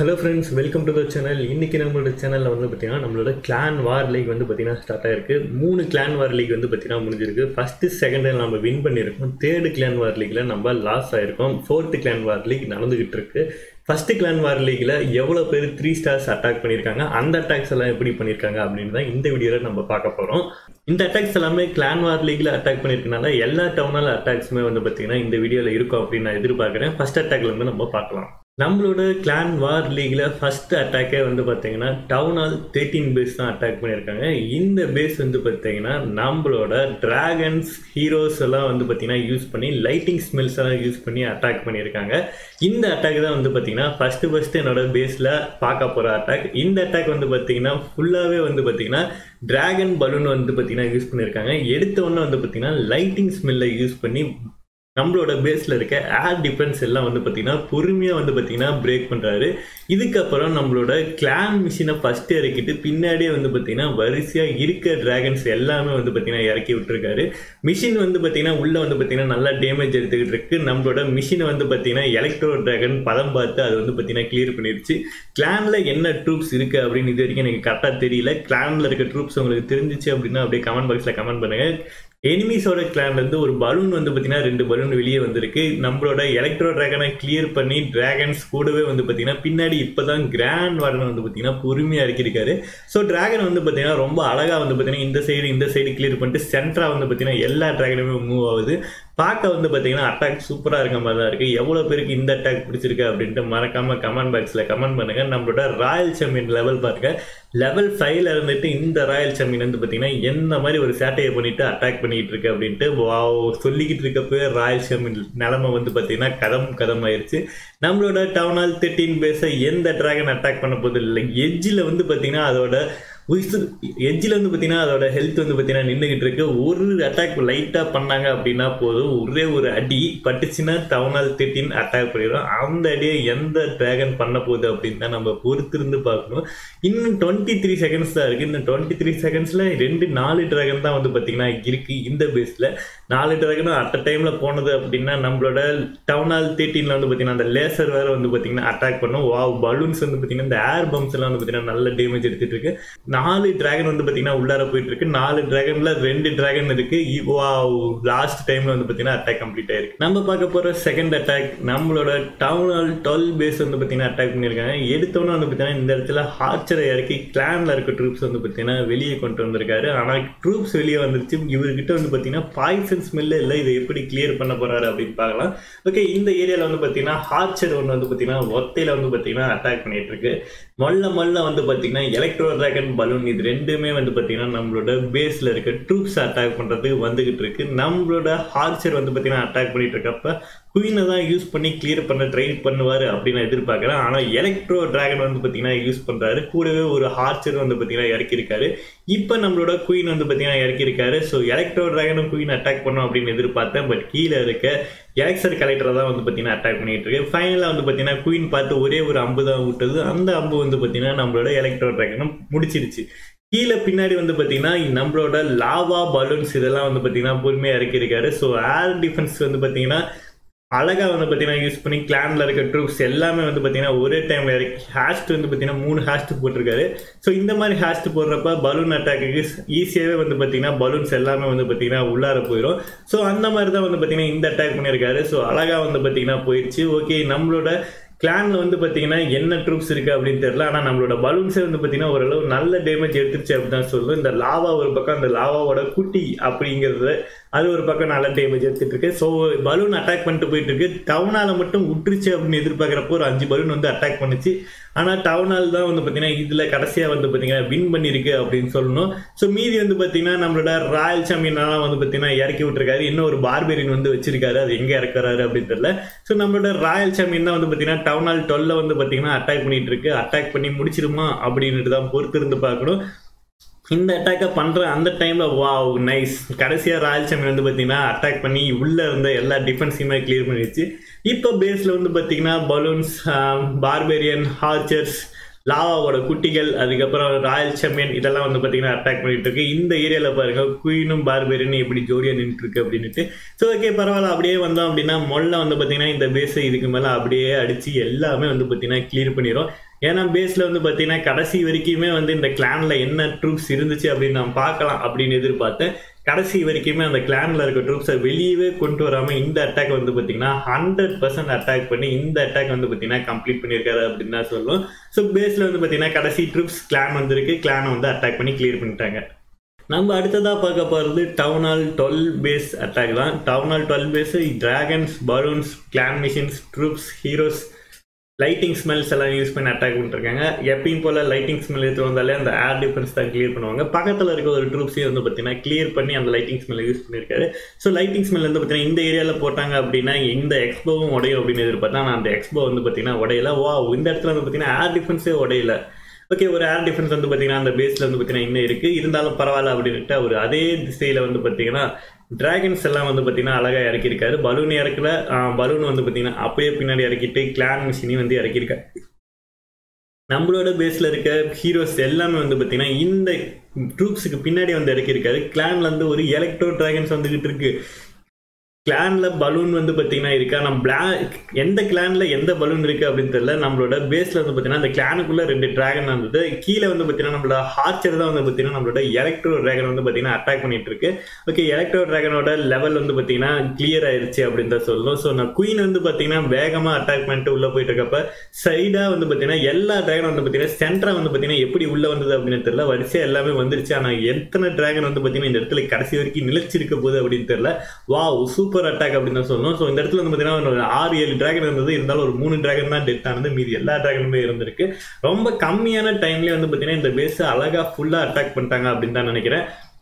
hello friends welcome to the channel இன்னைக்கு நம்மளோட சேனலில் வந்து பார்த்தீங்கன்னா நம்மளோட கிளான் வார் லீக் வந்து பார்த்தீங்கன்னா ஸ்டார்ட் ஆயிருக்கு மூணு கிளான் வார் லீக் வந்து பார்த்தீங்கன்னா முடிஞ்சிருக்கு ஃபஸ்ட்டு செகண்ட் நம்ம வின் பண்ணியிருக்கோம் தேர்டு கிளான் வார் லீக்கில் நம்ம லாஸ் ஆயிருக்கோம் ஃபோர்த்து கிளான் வார் லீக் நடந்துகிட்டு இருக்கு ஃபஸ்ட்டு கிளான் வார் லீக்கில் எவ்வளோ பேர் த்ரீ ஸ்டார்ஸ் அட்டாக் பண்ணியிருக்காங்க அந்த அட்டாக்ஸ் எல்லாம் எப்படி பண்ணியிருக்காங்க அப்படின்னு தான் இந்த வீடியோவில் நம்ம பார்க்க போகிறோம் இந்த அட்டாக்ஸ் எல்லாமே கிளான் வார் லீக்ல அட்டாக் பண்ணியிருக்கனால எல்லா டவுனால் அட்டாக்ஸுமே வந்து பார்த்தீங்கன்னா இந்த வீடியோவில் இருக்கும் அப்படின்னு நான் எதிர்பார்க்குறேன் ஃபர்ஸ்ட் அட்டாக்ல இருந்து நம்ம பார்க்கலாம் நம்மளோட கிளான் வார் லீக்ல ஃபர்ஸ்ட் அட்டாக்கே வந்து பார்த்தீங்கன்னா டவுன் ஹால் தேர்ட்டீன் பேஸ் தான் அட்டாக் பண்ணியிருக்காங்க இந்த பேஸ் வந்து பார்த்தீங்கன்னா நம்மளோட டிராகன்ஸ் ஹீரோஸ் எல்லாம் வந்து பார்த்தீங்கன்னா யூஸ் பண்ணி லைட்டிங் ஸ்மெல்ஸ் எல்லாம் யூஸ் பண்ணி அட்டாக் பண்ணியிருக்காங்க இந்த அட்டாக் தான் வந்து பார்த்தீங்கன்னா ஃபஸ்ட்டு ஃபஸ்ட்டு என்னோட பேஸில் பார்க்க போகிற அட்டாக் இந்த அட்டாக் வந்து பார்த்தீங்கன்னா ஃபுல்லாகவே வந்து பார்த்தீங்கன்னா டிராகன் பலூன் வந்து பார்த்தீங்கன்னா யூஸ் பண்ணியிருக்காங்க எடுத்த உடனே வந்து பார்த்தீங்கன்னா லைட்டிங் ஸ்மெல்லை யூஸ் பண்ணி நம்மளோட பேஸில் இருக்க ஏர் டிஃபென்ஸ் எல்லாம் வந்து பார்த்தீங்கன்னா பொறுமையாக வந்து பார்த்தீங்கன்னா பிரேக் பண்ணுறாரு இதுக்கப்புறம் நம்மளோட கிளான் மிஷினை ஃபஸ்ட்டு இறக்கிட்டு பின்னாடியே வந்து பார்த்தீங்கன்னா வரிசையாக இருக்க டிராகன்ஸ் எல்லாமே வந்து பார்த்தீங்கன்னா இறக்கி விட்டுருக்காரு மிஷின் வந்து பார்த்தீங்கன்னா உள்ளே வந்து பார்த்தீங்கன்னா நல்லா டேமேஜ் எடுத்துக்கிட்டு இருக்கு நம்மளோட மிஷினை வந்து பார்த்தீங்கன்னா எலக்ட்ரோ டிராகன் பதம் பார்த்து அது வந்து பார்த்தீங்கன்னா கிளியர் பண்ணிடுச்சு கிளானில் என்ன ட்ரூப்ஸ் இருக்குது அப்படின்னு இது வரைக்கும் எனக்கு கரெக்டாக தெரியல கிளானில் இருக்க ட்ரூப்ஸ் உங்களுக்கு தெரிஞ்சிச்சு அப்படின்னா அப்படியே கமெண்ட் பாக்ஸில் கமெண்ட் பண்ணுங்கள் எனிமீஸோட கிளான்லேருந்து ஒரு பலூன் வந்து பார்த்தீங்கன்னா ரெண்டு பலூன் வெளியே வந்திருக்கு நம்மளோட எலக்ட்ரோ டிராகனை கிளியர் பண்ணி டிராகன்ஸ் கூடவே வந்து பார்த்தீங்கன்னா பின்னாடி இப்போ தான் கிராண்ட் வார்டன் வந்து பார்த்தீங்கன்னா பொறுமையாக இறக்கியிருக்காரு ஸோ டிராகன் வந்து பார்த்தீங்கன்னா ரொம்ப அழகாக வந்து பார்த்தீங்கன்னா இந்த சைடு இந்த சைடு கிளியர் பண்ணிட்டு சென்டராக வந்து பார்த்தீங்கன்னா எல்லா டிராகனுமே மூவ் ஆகுது பார்க்க வந்து பார்த்தீங்கன்னா அட்டாக் சூப்பராக இருக்க மாதிரி தான் இருக்குது எவ்வளோ பேருக்கு இந்த அட்டாக் பிடிச்சிருக்கு அப்படின்ட்டு மறக்காமல் கமெண்ட் பாக்ஸில் கமெண்ட் பண்ணுங்கள் நம்மளோட ராயல் சாம்பியன் லெவல் பாருங்க லெவல் ஃபைவ்ல இருந்துட்டு இந்த ராயல் சாம்பியன் வந்து பார்த்தீங்கன்னா எந்த மாதிரி ஒரு சேட்டையை பண்ணிட்டு அட்டாக் பண்ணிட்டு இருக்கு அப்படின்ட்டு வாவ் சொல்லிக்கிட்டு இருக்கப்போ ராயல் சாம்பியன் நிலமை வந்து பார்த்தீங்கன்னா கதம் கதம் ஆயிடுச்சு நம்மளோட டவுன் ஹால் தேர்ட்டின் பேஸை எந்த டிராகன் அட்டாக் பண்ண போது இல்லை எஜ்ஜில் வந்து பார்த்தீங்கன்னா அதோட உயிர் எஜ்ஜில் வந்து பார்த்தீங்கன்னா அதோட ஹெல்த் வந்து பார்த்தீங்கன்னா நின்றுக்கிட்டு இருக்கு ஒரு அட்டாக் லைட்டாக பண்ணாங்க அப்படின்னா போதும் ஒரே ஒரு அடி பட்டுச்சுன்னா டவுனால் திட்டின் அட்டாக் பண்ணிடும் அந்த அடியை எந்த டிராகன் பண்ண போகுது அப்படின்னு தான் நம்ம பொறுத்திருந்து பார்க்கணும் இன்னும் டுவெண்ட்டி த்ரீ செகண்ட்ஸ் தான் இருக்குது இந்த டுவெண்ட்டி த்ரீ செகண்ட்ஸில் ரெண்டு நாலு டிராகன் தான் வந்து பார்த்தீங்கன்னா இருக்குது இந்த பேஸில் நாலு டிராகனும் அட் டைமில் போனது அப்படின்னா நம்மளோட டவுனால் தேர்ட்டினில் வந்து பார்த்தீங்கன்னா அந்த லேசர் வேறு வந்து பார்த்தீங்கன்னா அட்டாக் பண்ணும் வா பலூன்ஸ் வந்து பார்த்தீங்கன்னா இந்த ஏர் பம்ப்ஸ் எல்லாம் வந்து பார்த்தீங்கன்னா நல்ல டேமேஜ் எடுத்துகிட்டு இருக்கு நாலு டிராகன் வந்து பார்த்தீங்கன்னா உள்ளார போயிட்டு இருக்கு நாலு டிராகன்ல ரெண்டு டிராகன் இருக்கு லாஸ்ட் டைம்ல வந்து பார்த்தீங்கன்னா அட்டாக் கம்ப்ளீட் ஆயிருக்கு நம்ம பார்க்க போற செகண்ட் அட்டாக் நம்மளோட டவுன் ஹால் டுவெல் பேஸ் வந்து பார்த்தீங்கன்னா அட்டாக் பண்ணியிருக்காங்க எடுத்தோன்னே வந்து பார்த்தீங்கன்னா இந்த இடத்துல ஹார்ச்சரை இறக்கி கிளான்ல இருக்க ட்ரூப்ஸ் வந்து பார்த்தீங்கன்னா வெளியே கொண்டு வந்திருக்காரு ஆனால் ட்ரூப்ஸ் வெளியே வந்துருச்சு இவர்கிட்ட வந்து பார்த்தீங்கன்னா பாய்சன் ஸ்மெல்ல இல்லை இதை எப்படி கிளியர் பண்ண போறாரு அப்படின்னு பார்க்கலாம் ஓகே இந்த ஏரியாவில் வந்து பார்த்தீங்கன்னா ஹார்ச்சர் ஒன்று வந்து பார்த்தீங்கன்னா ஒத்தையில வந்து பார்த்தீங்கன்னா அட்டாக் பண்ணிட்டு இருக்கு மொல்ல மொல்ல வந்து பார்த்தீங்கன்னா எலக்ட்ரோ டிராகன் பலூன் இது ரெண்டுமே வந்து பார்த்தீங்கன்னா நம்மளோட பேஸில் இருக்க ட்ரூப்ஸ் அட்டாக் பண்ணுறதுக்கு வந்துகிட்டு இருக்கு நம்மளோட ஹார்ச்சர் வந்து பார்த்தீங்கன்னா அட்டாக் பண்ணிட்டு இருக்கப்ப குயினை தான் யூஸ் பண்ணி கிளியர் பண்ண ட்ரை பண்ணுவார் அப்படின்னு நான் எதிர்பார்க்குறேன் ஆனால் எலக்ட்ரோ டிராகன் வந்து பார்த்தீங்கன்னா யூஸ் பண்ணுறாரு கூடவே ஒரு ஹார்ச்சர் வந்து பார்த்தீங்கன்னா இறக்கியிருக்காரு இப்போ நம்மளோட குயின் வந்து பார்த்தீங்கன்னா இறக்கியிருக்காரு ஸோ எலக்ட்ரோ டிராகனும் குயின் அட்டாக் பண்ணும் அப்படின்னு எதிர்பார்த்தேன் பட் கீழே இருக்க எலக்சர் கலெக்டரை தான் வந்து பார்த்தீங்கன்னா அட்டாக் பண்ணிட்டு இருக்கு ஃபைனலாக வந்து பார்த்தீங்கன்னா குயின் பார்த்து ஒரே ஒரு அம்பு தான் விட்டது அந்த அம்பு வந்து பார்த்தீங்கன்னா நம்மளோட எலக்ட்ரோ டிராகனும் முடிச்சிருச்சு கீழே பின்னாடி வந்து பார்த்தீங்கன்னா நம்மளோட லாவா பலூன்ஸ் இதெல்லாம் வந்து பார்த்தீங்கன்னா பொறுமையாக இறக்கியிருக்காரு ஸோ ஏர் டிஃபென்ஸ் வந்து பார்த்தீங்கன்னா அழகாக வந்து பார்த்தீங்கன்னா யூஸ் பண்ணி கிளானில் இருக்க ட்ரூப்ஸ் எல்லாமே வந்து பார்த்தீங்கன்னா ஒரே டைமில் இறக்கி ஹேஸ்ட் வந்து பார்த்தீங்கன்னா மூணு ஹேஸ்ட் போட்டிருக்காரு ஸோ இந்த மாதிரி ஹேஸ்ட் போடுறப்ப பலூன் அட்டாக்கு ஈஸியாகவே வந்து பார்த்தீங்கன்னா பலூன்ஸ் எல்லாமே வந்து பார்த்தீங்கன்னா உள்ளார போயிடும் ஸோ அந்த மாதிரி தான் வந்து பார்த்தீங்கன்னா இந்த அட்டாக் பண்ணியிருக்காரு ஸோ அழகாக வந்து பார்த்தீங்கன்னா போயிடுச்சு ஓகே நம்மளோட கிளானில் வந்து பார்த்தீங்கன்னா என்ன ட்ரூப்ஸ் இருக்குது அப்படின்னு தெரியல ஆனால் நம்மளோட பலூன்ஸே வந்து பார்த்தீங்கன்னா ஓரளவு நல்ல டேமேஜ் எடுத்துருச்சு அப்படின்னு தான் சொல்லுவோம் இந்த லாவா ஒரு பக்கம் அந்த லாவாவோட குட்டி அப்படிங்கிறது அது ஒரு பக்கம் நல்ல டேமேஜ் எடுத்துட்டு இருக்கு ஸோ பலூன் அட்டாக் பண்ணிட்டு போயிட்டு இருக்கு டவுனால மட்டும் விட்டுருச்சு அப்படின்னு எதிர்பார்க்குறப்போ ஒரு அஞ்சு பலூன் வந்து அட்டாக் பண்ணுச்சு ஆனால் டவுனால் தான் வந்து பார்த்தீங்கன்னா இதில் கடைசியாக வந்து பார்த்தீங்கன்னா வின் பண்ணியிருக்கு அப்படின்னு சொல்லணும் ஸோ மீதி வந்து பார்த்தீங்கன்னா நம்மளோட ராயல் சாம்பியன்லாம் வந்து பார்த்தீங்கன்னா இறக்கி விட்டுருக்காரு இன்னும் ஒரு பார்பேரியன் வந்து வச்சிருக்காரு அது எங்கே இறக்குறாரு அப்படின்னு தெரியல ஸோ நம்மளோட ராயல் சாம்பியன் தான் வந்து பார்த்தீங்கன்னா டவுனால் டுவெல்ல வந்து பார்த்தீங்கன்னா அட்டாக் பண்ணிட்டு இருக்கு அட்டாக் பண்ணி முடிச்சிருமா அப்படின்ட்டு தான் பொறுத்து இருந்து பார்க்கணும் இந்த அட்டாக்கை பண்ணுற அந்த டைமில் வா நைஸ் கடைசியாக ராயல் சாம்பியன் வந்து பார்த்தீங்கன்னா அட்டாக் பண்ணி உள்ளே இருந்த எல்லா டிஃபென்ஸையுமே கிளியர் பண்ணிடுச்சு இப்போ பேஸில் வந்து பார்த்தீங்கன்னா பலூன்ஸ் பார்பேரியன் ஹார்ச்சர்ஸ் லாவாவோட குட்டிகள் அதுக்கப்புறம் ராயல் சாம்பியன் இதெல்லாம் வந்து பார்த்தீங்கன்னா அட்டாக் பண்ணிட்டு இருக்கு இந்த ஏரியாவில் பாருங்க குயினும் பார்பேரியனும் எப்படி ஜோடியாக நின்று இருக்கு அப்படின்ட்டு ஸோ ஓகே பரவாயில்ல அப்படியே வந்தோம் அப்படின்னா மொல்ல வந்து பார்த்தீங்கன்னா இந்த பேஸை இதுக்கு மேலே அப்படியே அடிச்சு எல்லாமே வந்து பார்த்தீங்கன்னா கிளியர் பண்ணிடும் ஏன்னா பேஸில் வந்து பார்த்தீங்கன்னா கடைசி வரைக்குமே வந்து இந்த கிளானில் என்ன ட்ரூப்ஸ் இருந்துச்சு அப்படின்னு நான் பார்க்கலாம் அப்படின்னு எதிர்பார்த்தேன் கடைசி வரைக்குமே அந்த கிளானில் இருக்க ட்ரூப்ஸை வெளியவே கொண்டு வராமல் இந்த அட்டாக் வந்து பார்த்தீங்கன்னா ஹண்ட்ரட் பர்சன்ட் அட்டாக் பண்ணி இந்த அட்டாக் வந்து பார்த்தீங்கன்னா கம்ப்ளீட் பண்ணியிருக்காரு அப்படின்னு தான் சொல்லுவோம் ஸோ பேஸில் வந்து பார்த்தீங்கன்னா கடைசி ட்ரூப்ஸ் கிளான் வந்திருக்கு கிளானை வந்து அட்டாக் பண்ணி கிளியர் பண்ணிட்டாங்க நம்ம அடுத்ததாக பார்க்க போகிறது town hall twelve base attack தான் town hall twelve base dragons balloons clan machines troops heroes lightning spells எல்லாம் யூஸ் பண்ணி அட்டாக் பண்ணிருக்காங்க எப்பயும் போல் லைட்டிங் ஸ்மெல் எடுத்து வந்தாலே அந்த ஏர் டிஃபரன்ஸ் தான் கிளியர் பண்ணுவாங்க பக்கத்தில் இருக்க ஒரு ட்ரூப்ஸையும் வந்து பார்த்தீங்கன்னா கிளியர் பண்ணி அந்த லைட்டிங் ஸ்மெல் யூஸ் பண்ணியிருக்காரு ஸோ லைட்டிங் ஸ்மெல் வந்து பார்த்தீங்கன்னா இந்த ஏரியாவில் போட்டாங்க அப்படின்னா இந்த எக்ஸ்போவும் உடையும் அப்படின்னு எதிர்பார்த்தா நான் அந்த எக்ஸ்போ வந்து பார்த்தீங்கன்னா உடையல வா இந்த இடத்துல வந்து பார்த்தீங்கன்னா ஏர் டிஃபரன்ஸே உடையல ஓகே ஒரு ஏர் டிஃபரன்ஸ் வந்து பார்த்தீங்கன்னா அந்த பேஸில் வந்து பார்த்தீங்கன்னா இன்னும் இருக்குது இருந்தாலும் பரவாயில்ல அப்படின்ட்டு அவர் அதே திசையில் வந்து பார்த்தீங்கன்னா டிராகன்ஸ் எல்லாம் வந்து பார்த்தீங்கன்னா அழகாக இறக்கியிருக்காரு பலூன் இறக்கல பலூன் வந்து பார்த்தீங்கன்னா அப்பயே பின்னாடி இறக்கிட்டு கிளான் மிஷினையும் வந்து இறக்கியிருக்காரு நம்மளோட பேஸில் இருக்க ஹீரோஸ் எல்லாமே வந்து பார்த்தீங்கன்னா இந்த ட்ரூப்ஸுக்கு பின்னாடி வந்து இறக்கியிருக்காரு கிளான்ல இருந்து ஒரு எலக்ட்ரோ டிராகன்ஸ் வந்துகிட்டு இருக்கு கிளான்ல பலூன் வந்து பார்த்தீங்கன்னா இருக்கா நம்ம பிளா எந்த கிளான்ல எந்த பலூன் இருக்கு அப்படின்னு தெரியல நம்மளோட பேஸ்ல வந்து பார்த்தீங்கன்னா அந்த கிளானுக்குள்ள ரெண்டு டிராகன் இருந்தது கீழே வந்து பார்த்தீங்கன்னா நம்மளோட ஹார்ச்சர் தான் வந்து பார்த்தீங்கன்னா நம்மளோட எலக்ட்ரோ டிராகன் வந்து பார்த்தீங்கன்னா அட்டாக் பண்ணிட்டு இருக்கு ஓகே எலக்ட்ரோ டிராகனோட லெவல் வந்து பார்த்தீங்கன்னா கிளியர் ஆயிருச்சு அப்படின்னு தான் சொல்லணும் ஸோ நான் குயின் வந்து பார்த்தீங்கன்னா வேகமாக அட்டாக் பண்ணிட்டு உள்ள போயிட்டு இருக்கப்ப சைடாக வந்து பார்த்தீங்கன்னா எல்லா டிராகன் வந்து பார்த்தீங்கன்னா சென்டரா வந்து பார்த்தீங்கன்னா எப்படி உள்ள வந்தது அப்படின்னு தெரியல வரிசையா எல்லாமே வந்துருச்சு ஆனால் எத்தனை டிராகன் வந்து பார்த்தீங்கன்னா இந்த இடத்துல கடைசி வரைக்கும் நிலைச்சிருக்க போகுது அப்படின்னு தெரியல வா சூப்பர் சூப்பர் அட்டாக் அப்படின்னு தான் சொல்லணும் ஸோ இந்த இடத்துல வந்து பார்த்தீங்கன்னா ஒரு ஆறு ஏழு டிராகன் இருந்தது இருந்தாலும் ஒரு மூணு டிராகன் தான் டெத் ஆனது மீதி எல்லா டிராகனுமே இருந்திருக்கு ரொம்ப கம்மியான டைம்லேயே வந்து பார்த்தீங்கன்னா இந்த பேஸ் அழகாக ஃபுல்லாக அட்டாக் பண்ணிட்டாங்க அப்படின்னு தான் நினைக்கிறேன்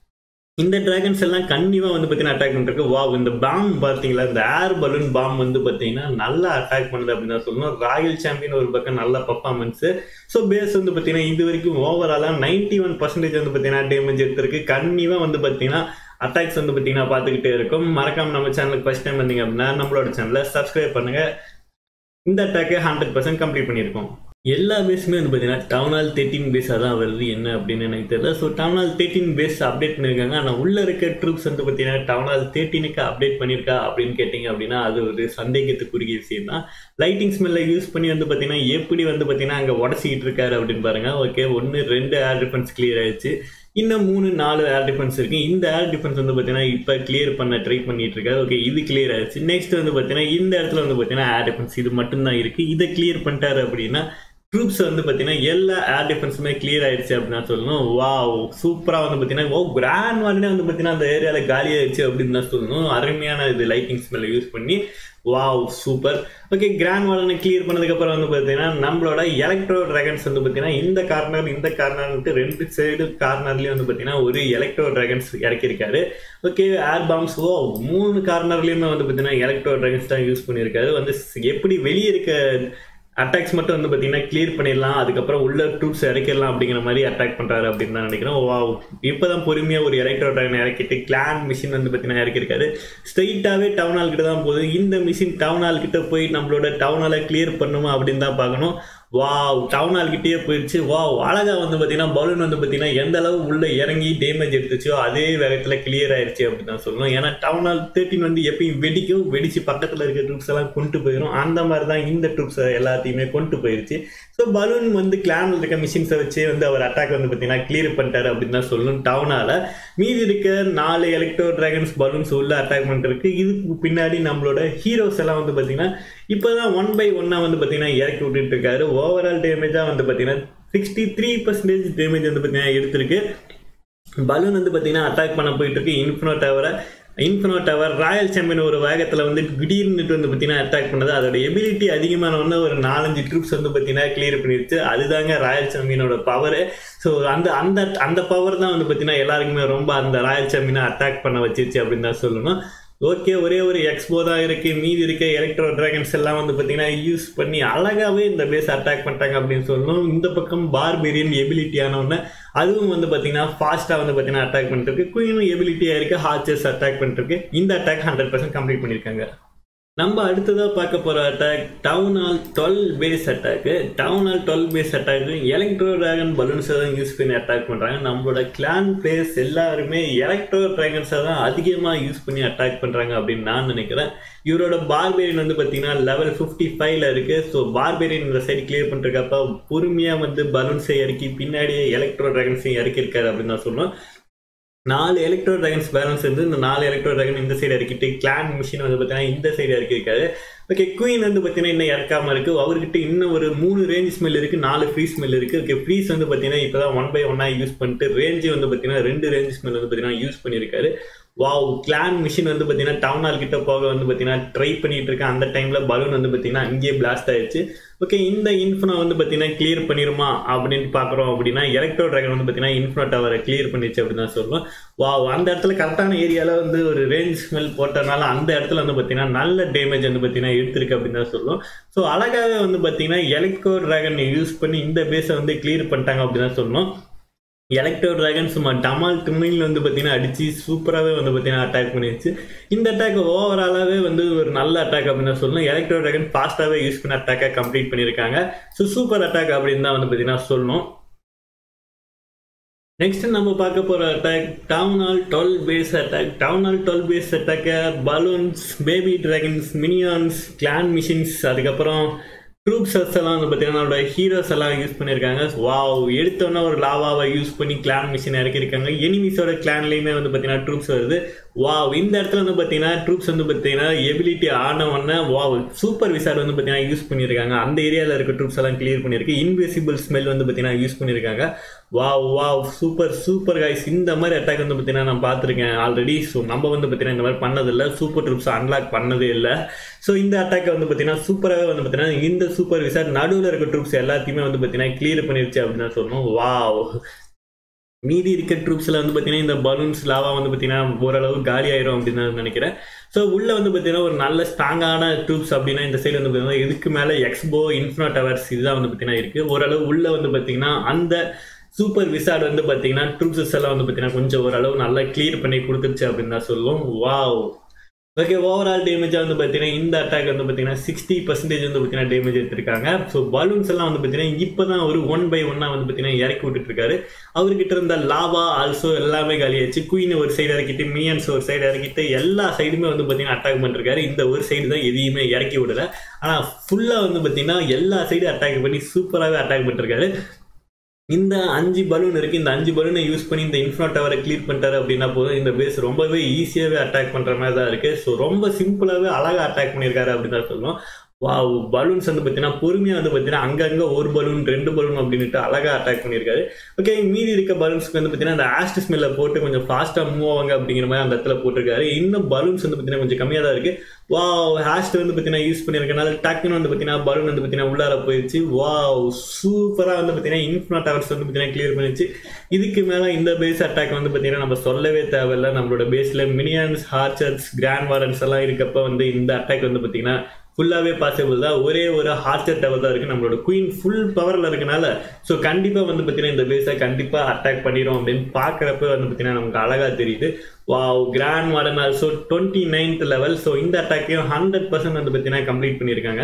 இந்த டிராகன்ஸ் எல்லாம் கண்டிப்பாக வந்து பார்த்தீங்கன்னா அட்டாக் பண்ணிருக்கு வா இந்த பாம் பார்த்தீங்களா இந்த ஏர் பலூன் பாம் வந்து பார்த்தீங்கன்னா நல்லா அட்டாக் பண்ணுது அப்படின்னு தான் சொல்லணும் ராயல் சாம்பியன் ஒரு பக்கம் நல்ல பர்ஃபார்மன்ஸ் ஸோ பேஸ் வந்து பார்த்தீங்கன்னா இது வரைக்கும் ஓவராலாக நைன்டி ஒன் பர்சன்டேஜ் வந்து பார்த்தீங்கன்னா டேமேஜ் எடுத்திருக்கு கண்டிப்பாக வந்து பார்த்தீங்கன்னா அட்டாக்ஸ் வந்து பார்த்தீங்கன்னா பார்த்துக்கிட்டே இருக்கும் மறக்காம நம்ம சேனலுக்கு ஃபர்ஸ்ட் டைம் வந்தீங்க அப்படின்னா நம்மளோட சேனலை சப்ஸ்கிரைப் பண்ணுங்க இந்த அட்டாக்கை ஹண்ட்ரட் பர்சன்ட் கம்ப்ளீட் பண்ணியிருக்கோம் எல்லா பேஸுமே வந்து பார்த்தீங்கன்னா டவுன் ஹால் தேர்ட்டின் பேஸாக தான் வருது என்ன அப்படின்னு எனக்கு தெரியல so town hall thirteen base update பண்ணியிருக்காங்க ஆனால் உள்ளே இருக்க ட்ரூப்ஸ் வந்து பார்த்தீங்கன்னா டவுன் ஹால் தேர்ட்டினுக்கு அப்டேட் பண்ணியிருக்கா அப்படின்னு கேட்டிங்க அப்படின்னா அது ஒரு சந்தேகத்துக்குரிய விஷயம் தான் லைட்டிங் ஸ்மெல்ல யூஸ் பண்ணி வந்து பார்த்தீங்கன்னா எப்படி வந்து பார்த்தீங்கன்னா அங்கே உடச்சிக்கிட்டு இருக்காரு அப்படின்னு பாருங்க ஓகே ஒன்று ரெண்டு ஏர் டிஃபென்ஸ் கிளியர் ஆயிடுச்சு இன்னும் மூணு நாலு ஏர் டிஃபென்ஸ் இருக்கு இந்த ஏர் டிஃபென்ஸ் வந்து பார்த்தீங்கன்னா இப்போ கிளியர் பண்ண ட்ரை பண்ணிட்டு இருக்காரு ஓகே இது கிளியர் ஆயிடுச்சு நெக்ஸ்ட் வந்து பார்த்தீங்கன்னா இந்த இடத்துல வந்து பார்த்தீங்கன்னா ஏர் டிஃபென்ஸ் இது மட்டும்தான் இருக்கு இதை கிளியர் பண்ணிட்டாரு அப்படின்னா ட்ரூப்ஸ் வந்து பார்த்தீங்கன்னா எல்லா ஏர் டிஃபென்ஸுமே கிளியர் ஆயிடுச்சு அப்படின்னு நான் சொல்லணும் வா சூப்பராக வந்து பார்த்தீங்கன்னா ஓ கிராண்ட் வார்டனே வந்து பார்த்தீங்கன்னா அந்த ஏரியாவில் காலி ஆயிடுச்சு அப்படின்னு தான் சொல்லணும் அருமையான இது லைட்டிங் ஸ்மெல்லை யூஸ் பண்ணி வாவ் சூப்பர் ஓகே கிராண்ட் வாலனை கிளியர் பண்ணதுக்கப்புறம் வந்து பார்த்தீங்கன்னா நம்மளோட எலக்ட்ரோ ட்ராகன்ஸ் வந்து பார்த்தீங்கன்னா இந்த கார்னர் இந்த கார்னர்ன்ட்டு ரெண்டு சைடு கார்னர்லேயும் வந்து பார்த்தீங்கன்னா ஒரு எலக்ட்ரோ ட்ராகன்ஸ் இறக்கியிருக்காரு ஓகே ஏர் பாம்ஸ் ஓ மூணு கார்னர்லேயுமே வந்து பார்த்தீங்கன்னா எலக்ட்ரோ ட்ராகன்ஸ் தான் யூஸ் பண்ணியிருக்காரு வந்து எப்படி வெளியே இருக்க அட்டாக்ஸ் மட்டும் வந்து பார்த்தீங்கன்னா கிளியர் பண்ணிடலாம் அதுக்கப்புறம் உள்ள ட்ரூப்ஸ் இறக்கிடலாம் அப்படிங்கிற மாதிரி அட்டாக் பண்ணுறாரு அப்படின்னு தான் நினைக்கிறேன் வா இப்போ தான் பொறுமையாக ஒரு எலக்ட்ரோ ட்ராகன் இறக்கிட்டு கிளான் மிஷின் வந்து பார்த்தீங்கன்னா இறக்கிருக்காரு ஸ்ட்ரைட்டாகவே டவுன் ஹால் கிட்ட தான் போகுது இந்த மிஷின் டவுன் ஹால் கிட்ட போய் நம்மளோட டவுன் ஹாலை கிளியர் பண்ணுமா அப்படின்னு தான் பார்க்கணும் வா டவுன் ஹால் கிட்டேயே போயிடுச்சு வா அழகா வந்து பார்த்தீங்கன்னா பலூன் வந்து பார்த்தீங்கன்னா எந்த அளவு உள்ள இறங்கி டேமேஜ் எடுத்துச்சோ அதே வேகத்தில் கிளியர் ஆயிடுச்சு அப்படின்னு தான் சொல்லணும் ஏன்னா டவுன் ஹால் தேர்ட்டின் வந்து எப்பயும் வெடிக்கும் வெடிச்சு பக்கத்தில் இருக்க ட்ரூப்ஸ் எல்லாம் கொண்டு போயிடும் அந்த மாதிரி தான் இந்த ட்ரூப்ஸ் எல்லாத்தையுமே கொண்டு போயிடுச்சு ஸோ பலூன் வந்து கிளானில் இருக்க மிஷின்ஸை வச்சு வந்து அவர் அட்டாக் வந்து பார்த்தீங்கன்னா கிளியர் பண்ணிட்டாரு அப்படின்னு தான் சொல்லணும் டவுனால மீதி இருக்க நாலு எலக்ட்ரோ டிராகன்ஸ் பலூன்ஸ் உள்ள அட்டாக் பண்ணிருக்கு இதுக்கு பின்னாடி நம்மளோட ஹீரோஸ் எல்லாம் வந்து பார்த்தீங்கன்னா இப்போதான் ஒன் பை ஒன்னா வந்து பார்த்தீங்கன்னா இறக்கி விட்டுட்டு இருக்காரு ஓவரால் டேமேஜாக வந்து பார்த்தீங்கன்னா சிக்ஸ்டி த்ரீ பர்சன்டேஜ் டேமேஜ் வந்து பார்த்தீங்கன்னா எடுத்திருக்கு பலூன் வந்து பார்த்தீங்கன்னா அட்டாக் பண்ண போயிட்டு இருக்கு இன்ஃபினோ டவரை இன்ஃபினோ டவர் ராயல் சாம்பியன் ஒரு வேகத்தில் வந்து திடீர்னு வந்து பார்த்தீங்கன்னா அட்டாக் பண்ணது அதோட எபிலிட்டி அதிகமான ஒன்று ஒரு நாலஞ்சு ட்ரூப்ஸ் வந்து பார்த்தீங்கன்னா கிளியர் பண்ணிருச்சு அதுதாங்க ராயல் சாம்பியனோட பவர் ஸோ அந்த அந்த அந்த பவர் தான் வந்து பார்த்தீங்கன்னா எல்லாருக்குமே ரொம்ப அந்த ராயல் சாம்பியனை அட்டாக் பண்ண வச்சிருச்சு அப்படின்னு தான் சொல்லணும் ஓகே ஒரே ஒரு எக்ஸ்போ தான் இருக்கு மீதி இருக்க எலக்ட்ரோ டிராகன்ஸ் எல்லாம் வந்து பார்த்தீங்கன்னா யூஸ் பண்ணி அழகாவே இந்த பேஸ் அட்டாக் பண்ணிட்டாங்க அப்படின்னு சொல்லணும் இந்த பக்கம் பார்பேரியன் எபிலிட்டியான ஒன்று அதுவும் வந்து பார்த்தீங்கன்னா ஃபாஸ்ட்டாக வந்து பார்த்தீங்கன்னா அட்டாக் பண்ணிட்டு இருக்கு குயினும் எபிலிட்டியாக இருக்கு ஹார்ச்சர்ஸ் அட்டாக் பண்ணிட்டு இருக்கு இந்த அட்டாக் ஹண்ட்ரட் பர்சன்ட் கம்ப்ளீட் பண்ணியிருக்காங்க நம்ம அடுத்ததாக பார்க்க போகிற attack town hall twelve base attack town hall twelve base attack electro dragon பலூன்ஸை தான் யூஸ் பண்ணி அட்டாக் பண்ணுறாங்க நம்மளோட கிளான் பிளேஸ் எல்லாருமே எலக்ட்ரோ ட்ராகன்ஸை தான் அதிகமாக யூஸ் பண்ணி அட்டாக் பண்ணுறாங்க அப்படின்னு நான் நினைக்கிறேன் இவரோட பார்பேரியன் வந்து பார்த்தீங்கன்னா லெவல் ஃபிஃப்டி ஃபைவ்ல இருக்குது ஸோ பார்பேரியன் இந்த சைடு கிளியர் பண்ணுறக்கப்ப பொறுமையாக வந்து பலூன்ஸை இறக்கி பின்னாடியே எலக்ட்ரோ ட்ராகன்ஸையும் இறக்கியிருக்காரு அப்படின்னு தான் சொல்லணும் நாலு எலக்ட்ரோ ட்ராகன்ஸ் பேலன்ஸ் இருந்து இந்த நாலு எலக்ட்ரோ ட்ராகன் இந்த சைடு இறக்கிட்டு கிளான் மிஷின் வந்து பார்த்தீங்கன்னா இந்த சைடு இறக்கிருக்காரு ஓகே குயின் வந்து பார்த்தீங்கன்னா இன்னும் இறக்காம இருக்கு அவர்கிட்ட இன்னும் ஒரு மூணு ரேஞ்ச் ஸ்மெல் இருக்கு நாலு ஃப்ரீ ஸ்மெல் இருக்கு ஓகே ஃப்ரீஸ் வந்து பார்த்தீங்கன்னா இப்போ தான் ஒன் பை ஒன்னா யூஸ் பண்ணிட்டு ரேஞ்சு வந்து பார்த்தீங்கன்னா ரெண்டு ரேஞ்ச் ஸ்மெல் வந்து பார்த்தீங்கன்னா யூஸ் பண்ணியிருக்காரு வாவ் கிளான் மிஷின் வந்து பார்த்தீங்கன்னா டவுன் ஹால் கிட்ட போக வந்து பார்த்தீங்கன்னா ட்ரை பண்ணிட்டு இருக்கேன் அந்த டைம்ல பலூன் வந்து பார்த்தீங்கன்னா அங்கேயே பிளாஸ்ட் ஆயிடுச்சு ஓகே இந்த இன்ஃபுனா வந்து பார்த்தீங்கன்னா கிளியர் பண்ணிருமா அப்படின்னு பார்க்குறோம் அப்படின்னா எலக்ட்ரோ ட்ராகன் வந்து பார்த்தீங்கன்னா இன்ஃபுனா டவரை கிளியர் பண்ணிச்சு அப்படின்னு தான் சொல்லுவோம் வா அந்த இடத்துல கரெக்டான ஏரியாவில் வந்து ஒரு ரேஞ்ச் ஸ்மெல் போட்டனால அந்த இடத்துல வந்து பார்த்தீங்கன்னா நல்ல டேமேஜ் வந்து பார்த்தீங்கன்னா எடுத்திருக்கு அப்படின்னு தான் சொல்லுவோம் ஸோ அழகாகவே வந்து பார்த்தீங்கன்னா எலக்ட்ரோ ட்ராகன் யூஸ் பண்ணி இந்த பேஸை வந்து கிளியர் பண்ணிட்டாங்க அப்படின்னு தான் சொல்லணும் எலக்ட்ரோ ட்ராகன் சும்மா டமால் ட்ரிமில் வந்து பார்த்தீங்கன்னா அடிச்சு சூப்பராகவே வந்து பார்த்தீங்கன்னா அட்டாக் பண்ணிடுச்சு இந்த அட்டாக் ஓவராலாகவே வந்து ஒரு நல்ல அட்டாக் அப்படின்னு தான் சொல்லணும் எலக்ட்ரோ ட்ராகன் ஃபாஸ்ட்டாகவே யூஸ் பண்ண அட்டாக்காக கம்ப்ளீட் பண்ணியிருக்காங்க ஸோ சூப்பர் அட்டாக் அப்படின்னு தான் வந்து பார்த்தீங்கன்னா சொல்லணும் நெக்ஸ்ட் நம்ம பார்க்க போகிற attack town hall twelve base attack town hall twelve base அட்டாக்கை balloons baby dragons minions clan machines அதுக்கப்புறம் ட்ரூப்ஸஸ் எல்லாம் வந்து பார்த்தீங்கன்னா நம்மளோட ஹீரோஸ் எல்லாம் யூஸ் பண்ணியிருக்காங்க வாவ் எடுத்தோன்னே ஒரு லாவாவை யூஸ் பண்ணி கிளான் மிஷின் இறக்கிருக்காங்க எனிமிஸோட கிளான்லேயுமே வந்து பார்த்தீங்கன்னா ட்ரூப்ஸ் வருது வாவ் இந்த இடத்துல வந்து பார்த்தீங்கன்னா ட்ரூப்ஸ் வந்து பார்த்தீங்கன்னா எபிலிட்டி ஆன உடனே வாவ் சூப்பர் விசார் வந்து பார்த்தீங்கன்னா யூஸ் பண்ணியிருக்காங்க அந்த ஏரியாவில் இருக்க ட்ரூப்ஸ் எல்லாம் கிளியர் பண்ணியிருக்கு இன்விசிபிள் ஸ்மெல் வந்து பார்த்தீங்கன்னா யூஸ் பண்ணியிருக்காங்க wow wow super super guys இந்த மாதிரி அட்டாக் வந்து பார்த்தீங்கன்னா நான் பார்த்துருக்கேன் ஆல்ரெடி ஸோ நம்ம வந்து பார்த்தீங்கன்னா இந்த மாதிரி பண்ணதில்லை சூப்பர் ட்ரூப்ஸ் அன்லாக் பண்ணதே இல்லை ஸோ இந்த அட்டாக்கை வந்து பார்த்தீங்கன்னா சூப்பராகவே வந்து பார்த்தீங்கன்னா இந்த சூப்பர் விசார் நடுவில் இருக்க ட்ரூப்ஸ் எல்லாத்தையுமே வந்து பார்த்தீங்கன்னா கிளியர் பண்ணிருச்சு அப்படின்னு தான் சொல்லணும் வாவ் மீதி இருக்க ட்ரூப்ஸில் வந்து பார்த்தீங்கன்னா இந்த பலூன்ஸ் லாவா வந்து பார்த்தீங்கன்னா ஓரளவு காலி ஆயிரும் அப்படின்னு நான் நினைக்கிறேன் ஸோ உள்ளே வந்து பார்த்தீங்கன்னா ஒரு நல்ல ஸ்ட்ராங்கான ட்ரூப்ஸ் அப்படின்னா இந்த சைடு வந்து பார்த்தீங்கன்னா இதுக்கு மேலே எக்ஸ்போ இன்ஃபினா டவர்ஸ் இதுதான் வந்து பார்த்தீங்கன்னா இருக்குது ஓரளவு உள்ளே வந்து பார்த்தீங்கன்னா அந்த சூப்பர் விசார்டு வந்து பார்த்தீங்கன்னா ட்ரூப்ஸஸ் எல்லாம் வந்து பார்த்தீங்கன்னா கொஞ்சம் ஓரளவு நல்லா கிளியர் பண்ணி கொடுத்துருச்சு அப்படின்னு தான் சொல்லுவோம் வாவ் ஓகே ஓவரால் டேமேஜாக வந்து பார்த்தீங்கன்னா இந்த அட்டாக் வந்து பார்த்தீங்கன்னா சிக்ஸ்டி பர்சன்டேஜ் வந்து பார்த்தீங்கன்னா டேமேஜ் எடுத்திருக்காங்க ஸோ பலூன்ஸ் எல்லாம் வந்து பார்த்தீங்கன்னா இப்போ தான் ஒரு ஒன் பை ஒன்னாக வந்து பார்த்தீங்கன்னா இறக்கி விட்டுட்டு இருக்காரு அவர்கிட்ட இருந்த லாவா ஆல்சோ எல்லாமே காலியாச்சு குயின் ஒரு சைடு இறக்கிட்டு மியன்ஸ் ஒரு சைடு இறக்கிட்டு எல்லா சைடுமே வந்து பார்த்தீங்கன்னா அட்டாக் பண்ணிருக்காரு இந்த ஒரு சைடு தான் எதையுமே இறக்கி விடல ஆனால் ஃபுல்லாக வந்து பார்த்தீங்கன்னா எல்லா சைடும் அட்டாக் பண்ணி சூப்பராகவே அட்டாக் பண்ணிருக்காரு இந்த அஞ்சு பலூன் இருக்கு இந்த அஞ்சு பலூனை யூஸ் பண்ணி இந்த இன்ஃபினா டவரை கிளியர் பண்ணிட்டாரு அப்படின்னா போதும் இந்த பேஸ் ரொம்பவே ஈஸியாகவே அட்டாக் பண்ணுற மாதிரி தான் இருக்கு ஸோ ரொம்ப சிம்பிளாகவே அழகாக அட்டாக் பண்ணியிருக்காரு அப்படின்னு தான் சொல்லணும் வா பலூன்ஸ் வந்து பார்த்தீங்கன்னா பொறுமையாக வந்து பார்த்தீங்கன்னா அங்கங்கே ஒரு பலூன் ரெண்டு பலூன் அப்படின்ட்டு அழகாக அட்டாக் பண்ணியிருக்காரு ஓகே மீதி இருக்க பலூன்ஸ்க்கு வந்து பார்த்தீங்கன்னா அந்த ஆஸ்ட் ஸ்மெல்ல போட்டு கொஞ்சம் ஃபாஸ்ட்டாக மூவ் ஆவாங்க அப்படிங்கிற மாதிரி அந்த இடத்துல போட்டிருக்காரு இன்னும் பலூன்ஸ் வந்து பார்த்தீங்கன்னா கொஞ்சம் கம்மியாக தான் இருக்குது வா ஹேஸ்ட் வந்து பார்த்தீங்கன்னா யூஸ் பண்ணியிருக்கனால டக்குன்னு வந்து பார்த்தீங்கன்னா பலூன் வந்து பார்த்தீங்கன்னா உள்ளார போயிடுச்சு வா சூப்பராக வந்து பார்த்தீங்கன்னா இன்ஃபினா டவர்ஸ் வந்து பார்த்தீங்கன்னா கிளியர் பண்ணிச்சு இதுக்கு மேலே இந்த பேஸ் அட்டாக் வந்து பார்த்தீங்கன்னா நம்ம சொல்லவே தேவையில்ல நம்மளோட பேஸில் மினியன்ஸ் ஹார்ச்சர்ஸ் கிராண்ட் வாரன்ஸ் எல்லாம் இருக்கப்ப வந்து இந்த அட்டாக் வந்து பார்த்தீங்கன்னா ஃபுல்லாகவே பாசிபிள் தான் ஒரே ஒரு ஹார்ச்சர் டவர் தான் இருக்குது நம்மளோட குயின் ஃபுல் பவரில் இருக்கனால ஸோ கண்டிப்பாக வந்து பார்த்தீங்கன்னா இந்த பேஸை கண்டிப்பாக அட்டாக் பண்ணிடும் அப்படின்னு பார்க்குறப்ப வந்து பார்த்தீங்கன்னா நமக்கு அழகாக தெரியுது wow grand warden also twenty ninth level so இந்த அட்டாக்கையும் ஹண்ட்ரட் பர்சன்ட் வந்து பார்த்தீங்கன்னா கம்ப்ளீட் பண்ணியிருக்காங்க